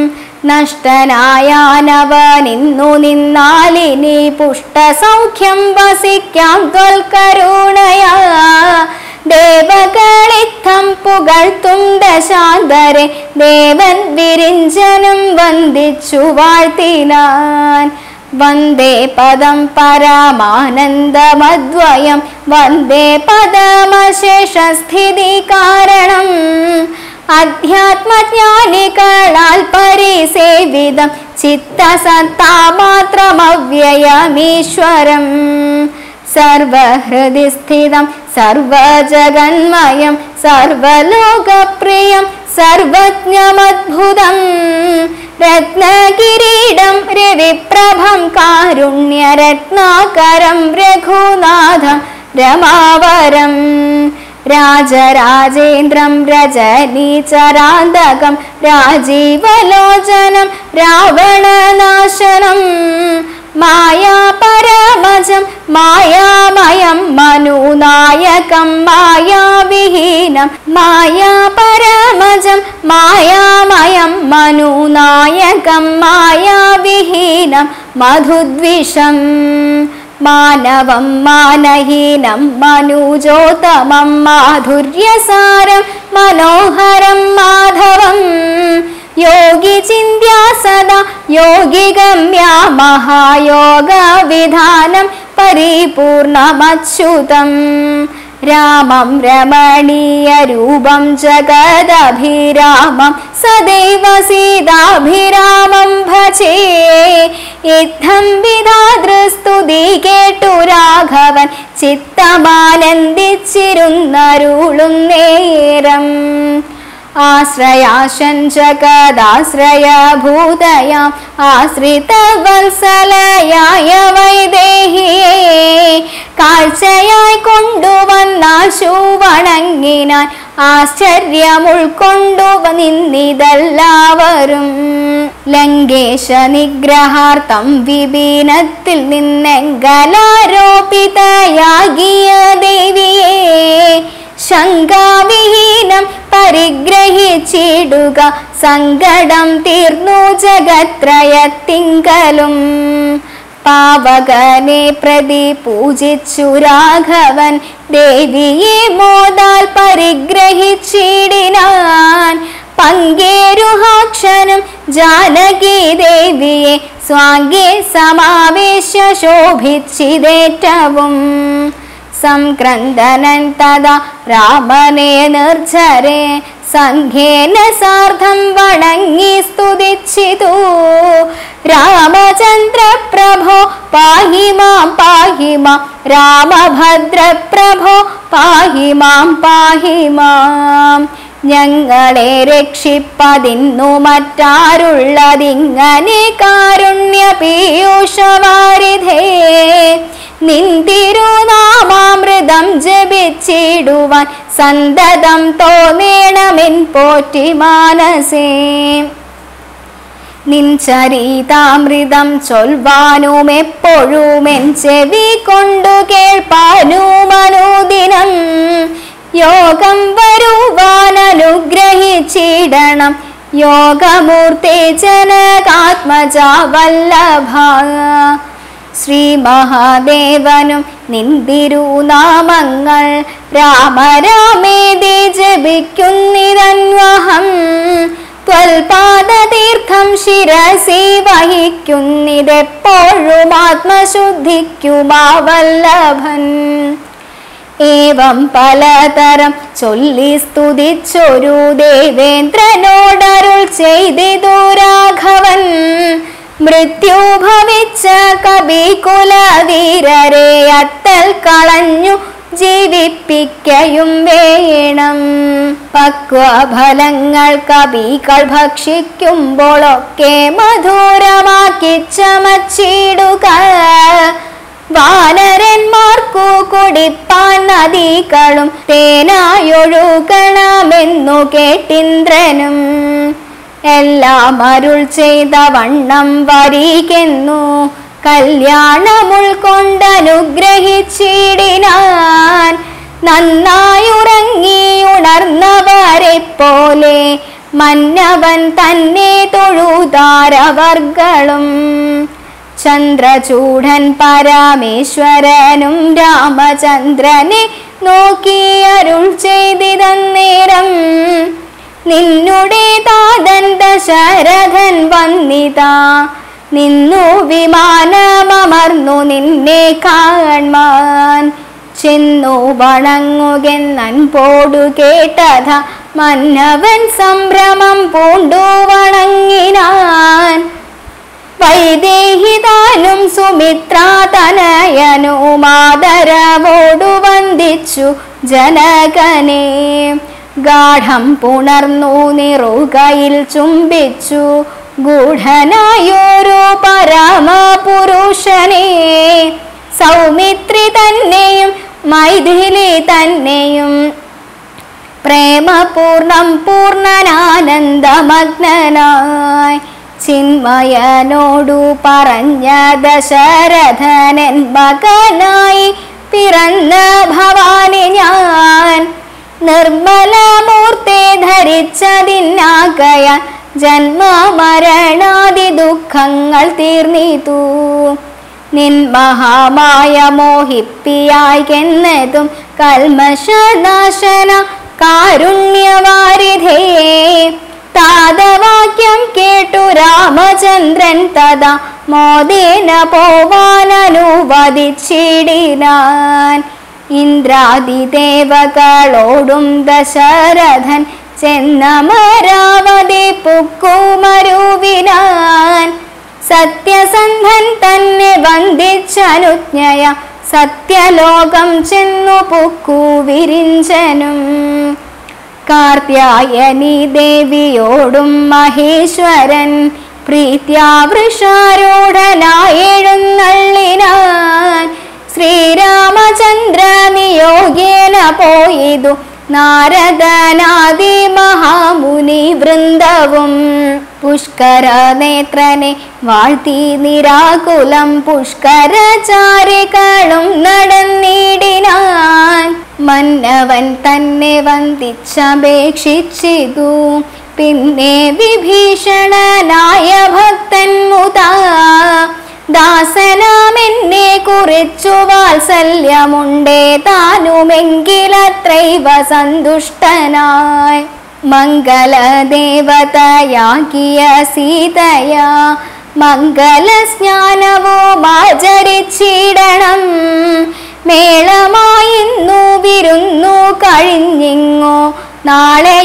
നഷ്ടനായാനവനിന്നു നിന്നാലിനി പുഷ്ടസൗഖ്യം വസിക്കാം ത്വൽക്കരുണയാ ദേവകളിത്തം പുകഴ്ത്തും ദശാന്തരെ ദേവൻ വിരിഞ്ചനും വന്ദിച്ചു വാഴ്ത്തിനാൻ വന്ദേ പദം പരമാനന്ദമദ്വയം വന്ദേ പദമശേഷസ്ഥിതി കാരണം അധ്യാത്മജ്ഞാനികളാൽ പരിസേവിതം ചിത്തസത്താമാത്രമവ്യയമീശ്വരം സർവഹൃദി സ്ഥിതം സർവജഗന്മയം സർവലോകപ്രിയം സർവജ്ഞമദ്ഭുതം രത്നകിരീടം രവിപ്രഭം കാരുണ്യരത്നാകരം രഘുനാഥം രമാവരം രാജരാജേന്ദ്രം രജനീചരാന്തകം രാജീവലോചനം രാവണനാശനം മായാപരമജം മായാമയം മനുനായകം മായാവിഹീനം മായാപരമജം മായാമയം മനുനായകം മായാവിഹീനം മധുദ്വിഷം മാനവം മാനഹീനം മനുജോത്തമം മാധുര്യസാരം മനോഹരം മാധവം യോഗി ചിന്യാ സദാ യോഗിഗമ്യ മഹായോഗ വിധാനം പരിപൂർണമച്യുതം രാമം രമണീയ രൂപം ജഗദഭിരാമം സദൈവ സീതാഭിരാമം ഭജേ യുദ്ധം വിധാതൃസ്തുതി കേട്ടു രാഘവൻ ചിത്തമാനന്ദിച്ചിരുന്നരുളും നേരം ആശ്രയാശഞ്ചകദാശ്രയഭൂതയാം ആശ്രിതവത്സലയായ വൈദേഹിയെ കാഴ്ചയായി കൊണ്ടുവന്നാശു വണങ്ങിനാൻ ആശ്ചര്യം ഉൾക്കൊണ്ടു നിന്നിതെല്ലാവരും ലങ്കേശ നിഗ്രഹാർത്ഥം വിപീനത്തിൽ നിന്നെങ്കലാരോപിതയാകിയ ദേവിയെ ശങ്കാവിഹീനം പരിഗ്രഹിച്ചിടുക സങ്കടം തീർന്നു ജഗത്രയത്തിങ്കലും പാവകനെ പ്രതി പൂജിച്ചു രാഘവൻ ദേവിയെ മോദാൽ പരിഗ്രഹിച്ചിടിനാൻ പങ്കേരുഹാക്ഷനും ജാനകി ദേവിയെ സ്വാംഗേ സമാവേശ ശോഭിച്ചിതേറ്റവും സംക്രന്ദനൻ തഥാ രാമനെ നിർജരെ സംഘേന സാർദ്ധം വണങ്ങി സ്തുതിച്ചിതു രാമചന്ദ്ര പ്രഭോ പാഹി മാം പാഹി മാം രാമഭദ്ര പ്രഭോ പാഹി മാം പാഹി മാം ഞങ്ങളെ രക്ഷിപ്പതിന്നു മറ്റാരുള്ളതിങ്ങനെ കാരുണ്യ പീയൂഷവാരിധേ നിന്തിരുനാമാമൃതം ജപിച്ചിടുവാൻ സന്തതം തോന്നേണമെൻ പോറ്റി മാനസേ നിൻ ചരിതാമൃതം ചൊൽവാനും എപ്പോഴും എൻ ചെവി കൊണ്ടു കേൾപ്പാനും അനുദിനം യോഗം വരുവാൻ അനുഗ്രഹിച്ചിടണം യോഗമൂർത്തി ജനകാത്മജ വല്ലഭ ശ്രീ മഹാദേവനും നിന്തിരുനാമങ്ങൾ രാമരാമേതി ജപിക്കുന്നിതന്വഹം ത്വൽപാദതീർത്ഥം ശിരസി വഹിക്കുന്നിതെപ്പോഴും ആത്മശുദ്ധിക്കുമാ വല്ലഭൻ ഏവം പലതരം ചൊല്ലി സ്തുതിച്ചൊരു ദേവേന്ദ്രനോടരുൾ ചെയ്തിതു രാഘവൻ മൃത്യു ഭവിച്ച കവികുലവീരരെ അത്തൽ കളഞ്ഞു ജീവിപ്പിക്കയും വേണം പക്വഫലങ്ങൾ കവികൾ ഭക്ഷിക്കുമ്പോഴൊക്കെ മധുരമാക്കി ചമച്ചിടുക വാനരന്മാർക്കു കുടിപ്പാൻ നദികളും തേനായൊഴുകണമെന്നു കേട്ടിന്ദ്രനും എല്ലാം അരുൾ ചെയ്ത വണ്ണം വരികെന്നു കല്യാണമുൾക്കൊണ്ടനുഗ്രഹിച്ചിടിനാൻ നന്നായുറങ്ങി ഉണർന്നവരെ പോലെ മന്നവൻ തന്നെ തൊഴുതാരവർകളും ചന്ദ്രചൂടൻ പരമേശ്വരനും രാമചന്ദ്രനെ നോക്കി അരുൾ ചെയ്തിതന്നേരം നിന്നുടെ താതൻ ദശരഥൻ വന്നിതാ നിന്നു വിമാനമർന്നു നിന്നെ കാൺമാൻ ചെന്നു വണങ്ങുകെന്നൻ പോടു കേട്ടത മന്നവൻ സംഭ്രമം പൂണ്ടു വണങ്ങിനാൻ വൈദേഹിതാനും സുമിത്രാതനയനുമാദരവോടു വന്ദിച്ചു ജനകനെ ഗാഠം പുണർന്നു നിറുകയിൽ ചുംബിച്ചു ഗൂഢനായൊരു പരമപുരുഷനെ സൗമിത്രി തന്നെയും മൈഥിലി തന്നെയും പ്രേമപൂർണം പൂർണ്ണനാനന്ദമഗ്നനായി ചിന്മയനോടു പറഞ്ഞ ദശരഥനൻ മകനായി പിറന്ന ഭവാനി ഞാൻ നിർമ്മലമൂർത്തെ ധരിച്ചതിനാകയാൽ ജന്മമരണാദി ദുഃഖങ്ങൾ തീർന്നിതു നിൻ മഹാമായ മോഹിപ്പിയായിക്കെന്നതും കൽമഷനാശന കാരുണ്യവാരിധേ താതവാക്യം കേട്ടു രാമചന്ദ്രൻ തഥാ മോദേന പോവാൻ അനുവദിച്ചിടിനാൻ ഇന്ദ്രാദിദേവകളോടും ദശരഥൻ ചെന്നമരാവതി പുക്കുമരുവിനാൻ സത്യസന്ധൻ തന്നെ വന്ദിച്ചനുജ്ഞയ സത്യലോകം ചെന്നു പുക്കു വിരിഞ്ചനും കാർത്യായനി ദേവിയോടും മഹേശ്വരൻ പ്രീത്യാവൃഷാരൂഢനായെഴുന്നള്ളിനാൻ ശ്രീരാമചന്ദ്ര നിയോഗേന പോയിതു നാരദനാദി മഹാമുനി വൃന്ദവും പുഷ്കര നേത്രനെ വാഴ്ത്തി നിരാകുലം പുഷ്കരചാരികളും നടന്നിടിനാൻ മന്നവൻ തന്നെ വന്ദിച്ചപേക്ഷിച്ചിതു പിന്നെ വിഭീഷണനായ ഭക്തൻ മുതാ ദാസനാമെന്നെ കുറിച്ചു വാത്സല്യമുണ്ടേ താനുമെങ്കിലത്രൈവ സന്തുഷ്ടനായി മംഗളദേവതയാകിയ സീതയാ മംഗളസ്നാനവും ആചരിച്ചിടണം മേളമായിന്നു വിരുന്നു കഴിഞ്ഞിങ്ങോ നാളെ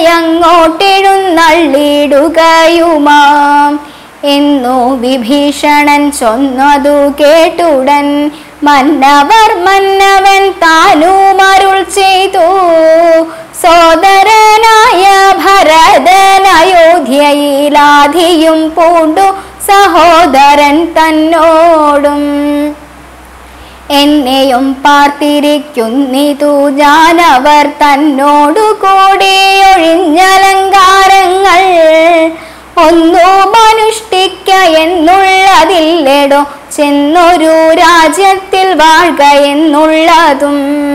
അങ്ങോട്ടെഴുന്നള്ളിടുകയുമാം എന്നു വിഭീഷണൻ ചൊന്നതു കേട്ടുടൻ മന്നവർ മന്നവൻ താനുമരുൾ ചെയ്തു സോദരനായ ഭരതനയോധ്യയിലാധിയും പൂണ്ടു സഹോദരൻ തന്നോടും എന്നെയും പാർത്തിരിക്കുന്നിതു ഞാനവർ തന്നോടു കൂടി ഒഴിഞ്ഞലങ്കാരങ്ങൾ ഒന്നും അനുഷ്ഠിക്ക എന്നുള്ളതില്ലെടോ ചെന്നൊരു രാജ്യത്തിൽ വാഴുക എന്നുള്ളതും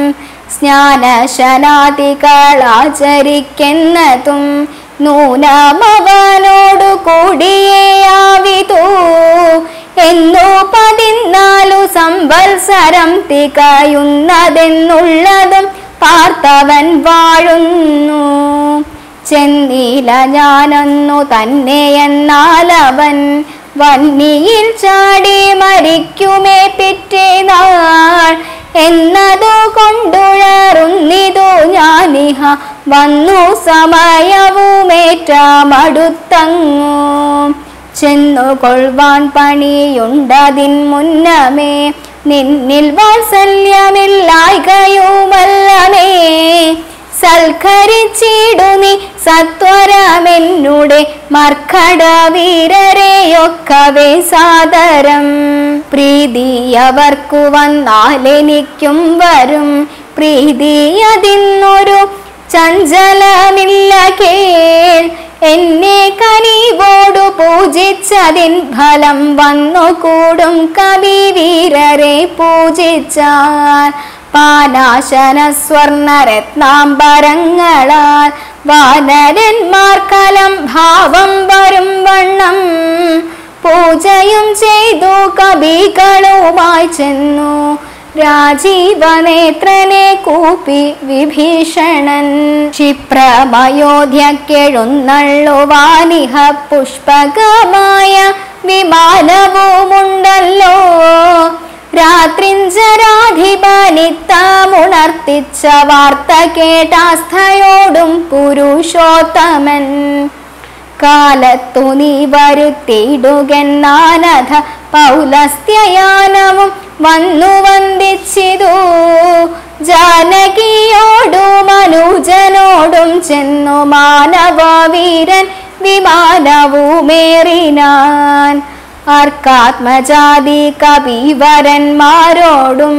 സ്നാനശനാദികളാചരിക്കുന്നതും നൂനമവനോടു കൂടിയേയാവിതു എന്നു പതിനാലു സംവത്സരം തികയുന്നതെന്നുള്ളതും പാർത്തവൻ വാഴുന്നു ചെന്നീല ഞാനൊന്നു തന്നെയെന്നാലവൻ വന്നിയിൽ ചാടി മരിക്കുമേ പിറ്റേ നാൾ എന്നതു കൊണ്ടുഴറുന്നിതു ഞാനിഹ വന്നു സമയവുമേറ്റമടുത്തങ്ങു ചെന്നുകൊള്ളുവാൻ പണിയുണ്ടതിൻ മുന്നമേ നിന്നിൽ വാത്സല്യമില്ലായ്കയുമല്ലമേ സൽക്കരിച്ചിടു നീ സത്വരമെന്നുടെ മർക്കട വീരരെയൊക്കവേ സാദരം പ്രീതിയവർക്കു വന്നാലെനിക്കും വരും പ്രീതി അതിന്നൊരു ചഞ്ചലമില്ല കേൾ എന്നെ കനിവോടു പൂജിച്ചതിൻ ഫലം വന്നു കൂടും കവി വീരരെ പൂജിച്ചാൽ പാനാശന സ്വർണ രത്നാംബരങ്ങളാൽ വാനരന്മാർക്കലം ഭാവം വരും വണ്ണം പൂജയും ചെയ്തു കവികളുമായി ചെന്നു രാജീവനേത്രനെ കൂപ്പി വിഭീഷണൻ ക്ഷിപ്രമയോധ്യക്കെഴുന്നള്ളുവാനിഹ പുഷ്പകമായ വിമാനവുമുണ്ടല്ലോ രാത്രിഞ്ചരാധിപനിത്താമുണർത്തിച്ച വാർത്ത കേട്ടാസ്ഥയോടും പുരുഷോത്തമൻ കാലത്തു നീ വരുത്തിയിടുകെന്നാനഥ പൗലസ്ത്യയാനവും വന്നു വന്ദിച്ചിതു ജാനകിയോടും അനുജനോടും ചെന്നു മാനവവീരൻ വിമാനവുമേറിനാൻ ആർക്കാത്മജാതി കവിവരന്മാരോടും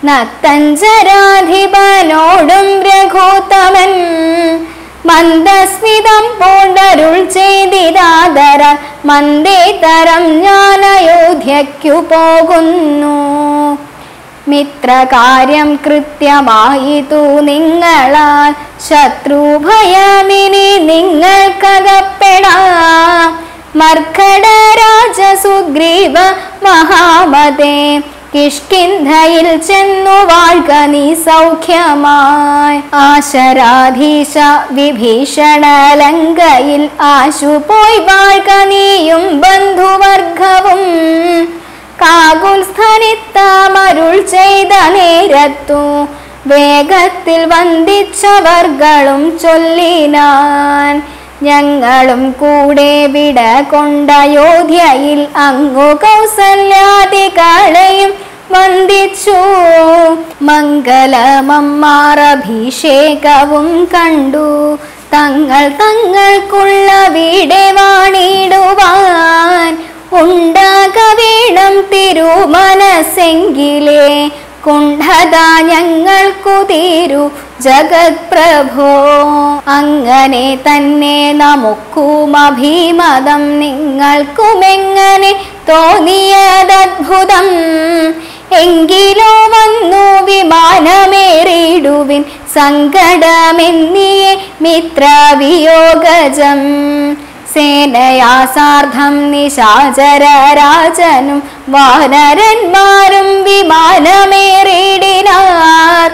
നത്തഞ്ചരാധിപനോടും രഘുത്തമൻ മന്ദസ്മിതം പൂണ്ടരുൾ ചെയ്തിരാതര മന്ദേതരം ഞാൻ അയോധ്യയ്ക്കു പോകുന്നു മിത്രകാര്യം കൃത്യമായിതു നിങ്ങളാൽ ശത്രുഭയമിനി നിങ്ങൾക്കകപ്പെടാം മർക്കടരാജ സുഗ്രീവ മഹാമതേ കിഷ്കിന്ധയിൽ ചെന്നു വാഴ്ക നീ സൗഖ്യമായി ആശരാധീശ വിഭീഷണ ലങ്കയിൽ ആശു പോയി വാഴ്ക നീയും ബന്ധുവർഗവും കാകുൽ സ്ഥനിത്താമരുൾ ചെയ്ത നേരത്തു വേഗത്തിൽ വന്ദിച്ചവർകളും ചൊല്ലിനാൻ ഞങ്ങളും കൂടെ വിട കൊണ്ടയോധ്യയിൽ അങ്ങു കൗസല്യാദികളെയും വന്ദിച്ചു മംഗളമമ്മാറഭിഷേകവും കണ്ടു തങ്ങൾ തങ്ങൾക്കുള്ള വീടെ വാണിടുവാൻ ഉണ്ടാക വേണം തിരുമനസ്സെങ്കിലേ കുണ്ഠത ഞങ്ങൾക്കു തീരു ജഗത് പ്രഭോ അങ്ങനെ തന്നെ നമുക്കും അഭിമതം നിങ്ങൾക്കുമെങ്ങനെ തോന്നിയതദ്ഭുതം എങ്കിലോ വന്നു വിമാനമേറിടുവിൻ സങ്കടമെന്നിയെ മിത്രവിയോഗജം സേനയാ സാർദ്ധം നിശാചരരാജനും വാനരന്മാരും വിമാനമേറിടിനാർ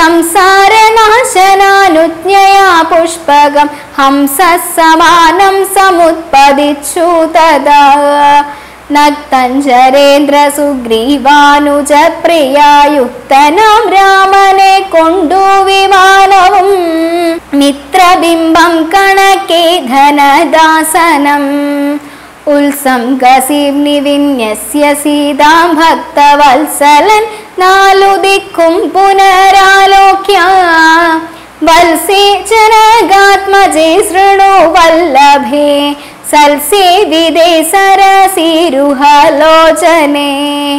സംസാരനാശനാനുജ്ഞയാ പുഷ്പകം ഹംസ സമാനം സമുത്പതിച്ചു തഥാ നക്തഞ്ചരേന്ദ്ര സുഗ്രീവാനുജ പ്രിയായുക്തനാം രാമനെ കൊണ്ടു വിമാനവും മിത്രബിംബം കണക്കെ ധനദാസനം ഉത്സംഗസീംനി വിന്യസ്യ സീതാം ഭക്തവത്സലൻ നാലു ദിക്കും പുനരാലോക്യ വത്സേ ജനകാത്മജേ ശൃണു വല്ലഭേ സൽസേവിതേ സരസിരുഹലോചനെ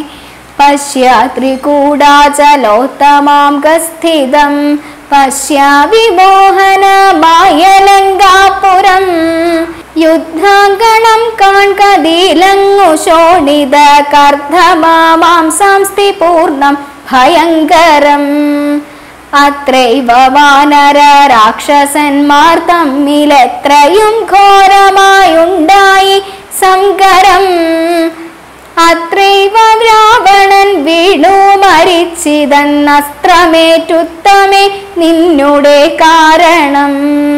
പശ്യാത്രികൂടാചലോത്തമാം ഗസ്ഥിതം പശ്യാവി മോഹനമായ ലങ്കാപുരം യുദ്ധാങ്കണം കാൺകദീലങ്ങു ശോണിത കർദ്ധമാം സംസ്ഥി പൂർണ്ണം ഭയങ്കരം അത്രൈവ വാനര രാക്ഷസന്മാർ തമ്മിലെത്രയും ഘോരമായുണ്ടായി സങ്കരം അത്രൈവ രാവണൻ വീണു മരിച്ചിതെന്നസ്ത്രമേറ്റുത്തമേ നിന്നുടെ കാരണം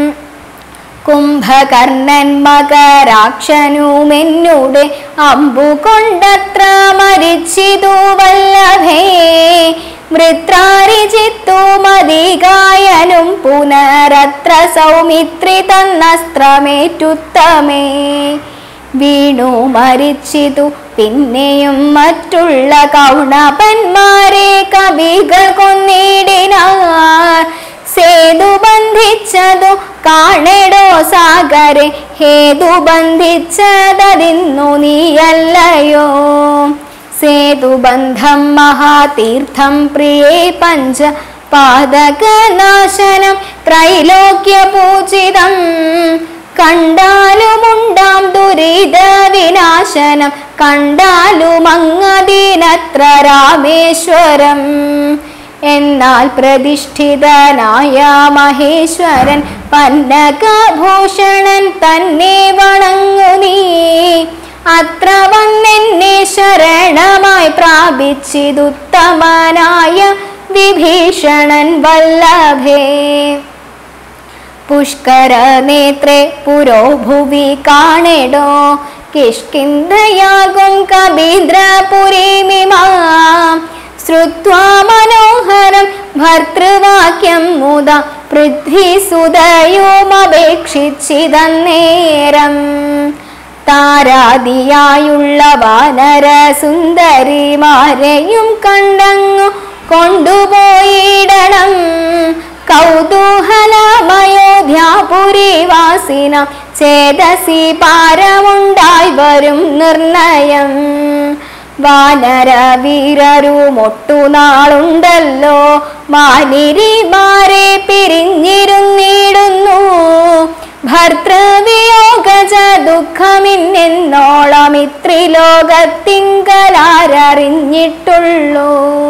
കുംഭകർണൻ മകരാക്ഷനുമെന്നുടെ അമ്പു കൊണ്ടത്ര മരിച്ചിതു വല്ലഭേ മൃത്രാരിജിത്തു മതികായനും പുനരത്ര സൗമിത്രി തന്നസ്ത്രമേറ്റുത്തമേ വീണു മരിച്ചിതു പിന്നെയും മറ്റുള്ള കൗണപന്മാരെ കവികൾ കൊന്നിടിനാർ സേതു ബന്ധിച്ചതു കാണെടോ സാഗരെ ഹേതു ബന്ധിച്ചതിന്നു നീയല്ലയോ സേതുബന്ധം മഹാതീർത്ഥം പ്രിയേ പഞ്ച പാതകനാശനം ത്രൈലോക്യ പൂജിതം കണ്ടാലുമുണ്ടാം ദുരിത വിനാശനം കണ്ടാലുമങ്ങദീനത്ര രാമേശ്വരം എന്നാൽ പ്രതിഷ്ഠിതനായ മഹേശ്വരൻ പന്നകഭൂഷണൻ തന്നെ വണങ്ങു നീ അത്ര വന്നെന്നെ ശരണമായി പ്രാപിച്ചിതുത്തമനായ വിഭീഷണൻ വല്ലഭേ പുഷ്കര നേത്രേ പുരോ ഭുവി കാണെടോ കിഷ്കിന്ധയാകും കബീന്ദ്രപുരീമിമാം ശ്രുത്വാ മനോഹരം ഭർത്തൃവാക്യം മുത പൃഥ്വിസുതയോമപേക്ഷിച്ചിതന്നേരം താരാദിയായുള്ള വാനര സുന്ദരിമാരെയും കണ്ടങ്ങു കൊണ്ടുപോയിടണം കൗതൂഹലമയോധ്യാപുരിവാസിന ചേതസി പാരമുണ്ടായി വരും നിർണയം വാനര വീരരുമൊട്ടു നാളുണ്ടല്ലോ മാനിരിമാരെ പിരിഞ്ഞിരുന്നിടുന്നു ഭർത്തൃവിയോഗജ ദുഃഖമിന്നെന്നോളം ഇത്രിലോകത്തിങ്കലാരറിഞ്ഞിട്ടുള്ളൂ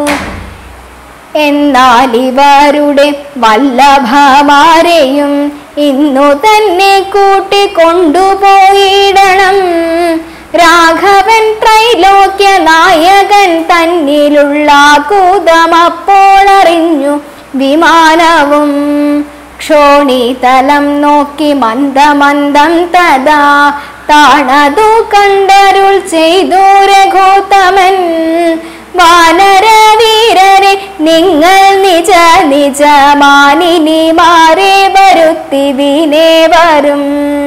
എന്നാൽ ഇവരുടെ വല്ലഭമാരെയും ഇന്നു തന്നെ കൂട്ടിക്കൊണ്ടുപോയിടണം രാഘവൻ ത്രൈലോക്യ നായകൻ തന്നിലുള്ള കൂതമപ്പോൾ അറിഞ്ഞു വിമാനവും ക്ഷോണീതലം നോക്കി മന്ദമന്ദം തഥാ താണതു കണ്ടരുൾ ചെയ്തു രഘോത്തമൻ വാനരവീരരെ നിങ്ങൾ നിജ നിജ മാനിനിമാരെ വരുത്തി വിനെ വരും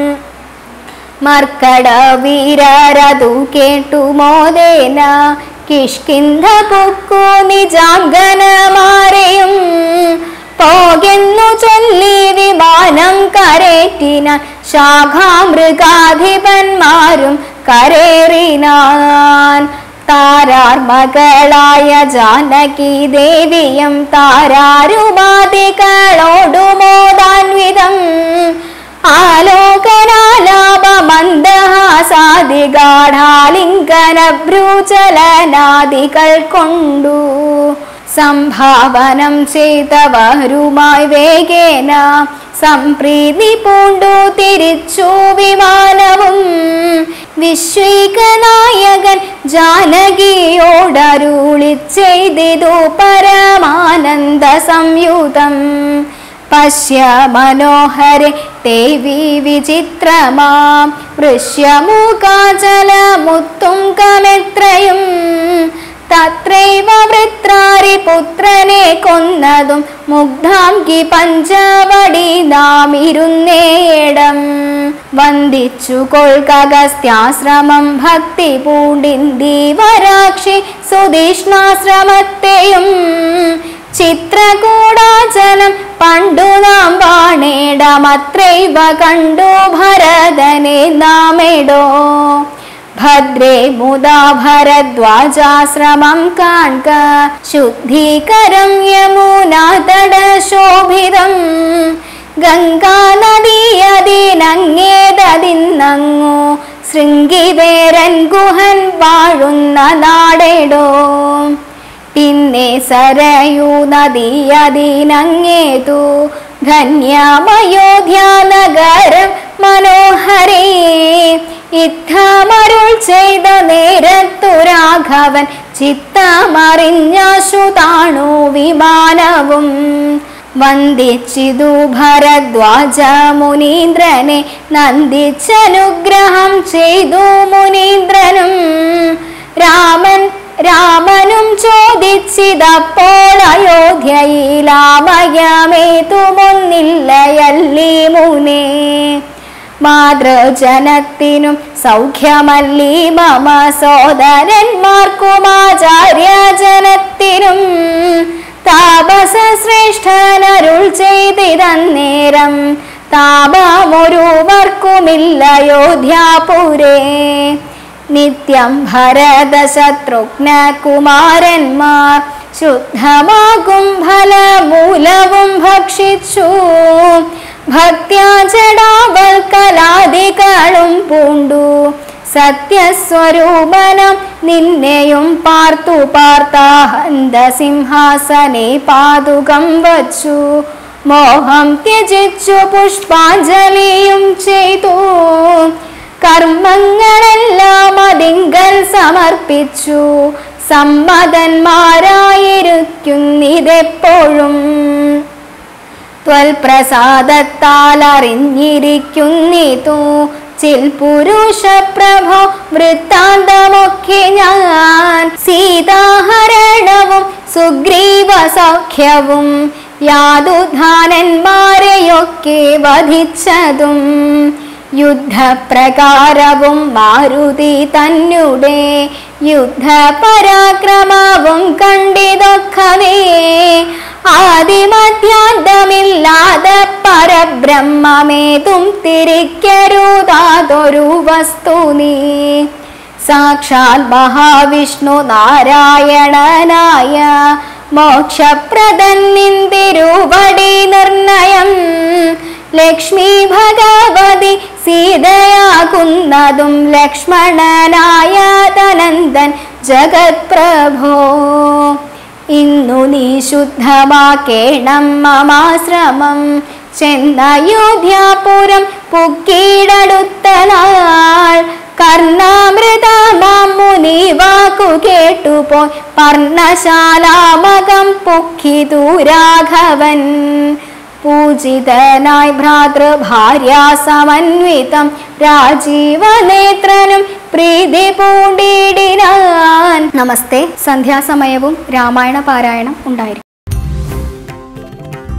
മർക്കട വീരരതു കേട്ടു മോദേന കിഷ്കിന്ധ പൊക്കു നിജാംഗനമാരെയും പോകെന്നു ചൊല്ലി വിമാനം കരേറ്റിന ശാഖാമൃഗാധിപന്മാരും കരേറിനാൻ താരാർ മകളായ ജാനകി ദേവിയും താരാരുമാതികളോടുമോദാൻവിധം ആലോകനാലാപമന്ദഹാസാദിഗാഠാലിംഗന ഭ്രൂചലനാദികൾ കൊണ്ടു സംഭാവനം ചെയ്തവരുമായി വേഗേന സംപ്രീതി പൂണ്ടു തിരിച്ചു വിമാനവും വിശ്വൈകനായകൻ ജാനകിയോടരുളി ചെയ്തിതു പരമാനന്ദ സംയുതം പശ്യ മനോഹരെ ദേവി വിചിത്രമാം വൃശ്യമുഖാചലമുത്തുങ്കമെത്രയും തത്രൈവ വൃത്രാരി പുത്രനെ കൊന്നതും മുഗ്ധാംഗി പഞ്ചവടി നാം ഇരുന്നേടം വന്ദിച്ചു കൊൽക്കഗസ്ത്യാശ്രമം ഭക്തി പൂണ്ടിന്ദീവരാക്ഷി സുധീഷ്ണാശ്രമത്തെയും ചിത്രകൂടാചലം പണ്ടു നാം വാണേടമത്രൈവ കണ്ടു ഭരതനെ നാമെടോ ഭദ്രേ മുദാ ഭരദ്വാജാശ്രമം കാൺക ശുദ്ധീകരം യമുനാതട ശോഭിതം ഗംഗാ നദിയതിനങ്ങേതതിന്നങ്ങു ശൃംഗിവേരൻ ഗുഹൻ വാഴുന്ന നാടെടോ പിന്നെ സരയൂ നദിയതിനങ്ങേതു ധന്യമയോധ്യാനഗരം മനോഹരേ ഇത്തമരുൾ ചെയ്ത നേരത്തു രാഘവൻ ചിത്തമറിഞ്ഞാശു താണു വിമാനവും വന്ദിച്ചിതു ഭരദ്വാജ മുനീന്ദ്രനെ നന്ദിച്ചനുഗ്രഹം ചെയ്തു മുനീന്ദ്രനും രാമൻ രാമനും ചോദിച്ചിതപ്പോൾ അയോധ്യയിലാമയമേതുമൊന്നില്ലയല്ലീ മുനേ മാതൃജനത്തിനും സൗഖ്യമല്ലീ മമ സോദരന്മാർക്കുമാചാര്യജനത്തിനും താപസ ശ്രേഷ്ഠനരുൾ ചെയ്തിരന്നേരം താപമൊരുവർക്കുമില്ലയോധ്യാപുരേ നിത്യം ഭരത ശത്രുഘ്ന കുമാരന്മാർ ശുദ്ധമാകും ഫലമൂലവും ഭക്ഷിച്ചു ഭക്ത്യാ ജടാവൽക്കലാദികളും പൂണ്ടു സത്യസ്വരൂപനം നിന്നെയും പാർത്തു പാർത്താഹന്ത സിംഹാസനെ പാതുകം വച്ചു മോഹം ത്യജിച്ചു പുഷ്പാഞ്ജലിയും ചെയ്തു കർമ്മങ്ങളെല്ലാം അതിങ്കൽ സമർപ്പിച്ചു സമ്മതന്മാരായിരിക്കുന്നിതെപ്പോഴും ത്വൽപ്രസാദത്താൽ അറിഞ്ഞിരിക്കുന്നിതു ചിൽ പുരുഷ പ്രഭോ വൃത്താന്തമൊക്കെ ഞാൻ സീതാഹരണവും സുഗ്രീവ സൗഖ്യവും യാതുധാനന്മാരെയൊക്കെ വധിച്ചതും യുദ്ധപ്രകാരവും മാരുതി തന്നെ യുദ്ധപരാക്രമവും കണ്ടിതൊക്കവേ ആദിമധ്യാന്തമില്ലാതെ പരബ്രഹ്മമേതും തിരിക്കരുതാതൊരു വസ്തു നീ സാക്ഷാൽ മഹാവിഷ്ണു നാരായണനായ മോക്ഷപ്രദൻ നിന്തിരുവടി നിർണയം ലക്ഷ്മി ഭഗവതി സീതയാകുന്നതും ലക്ഷ്മണനായ തനന്ദൻ ജഗത് പ്രഭോ ഇന്നു നീ ശുദ്ധമാക്കേണം മമാശ്രമം ചെന്നയോധ്യാപുരം പുക്കീടടുത്ത നാൾ കർണാമൃതമാം മുനി വാക്കു കേട്ടുപോയി പർണശാലാമകം പുക്കിതു രാഘവൻ പൂജിതനായി ഭ്രാതൃഭാര്യാ സമന്വിതം രാജീവനേത്രനും പ്രീതി പൂണ്ടിടിനാൻ നമസ്തേ സന്ധ്യാസമയവും രാമായണ പാരായണം ഉണ്ടായിരിക്കും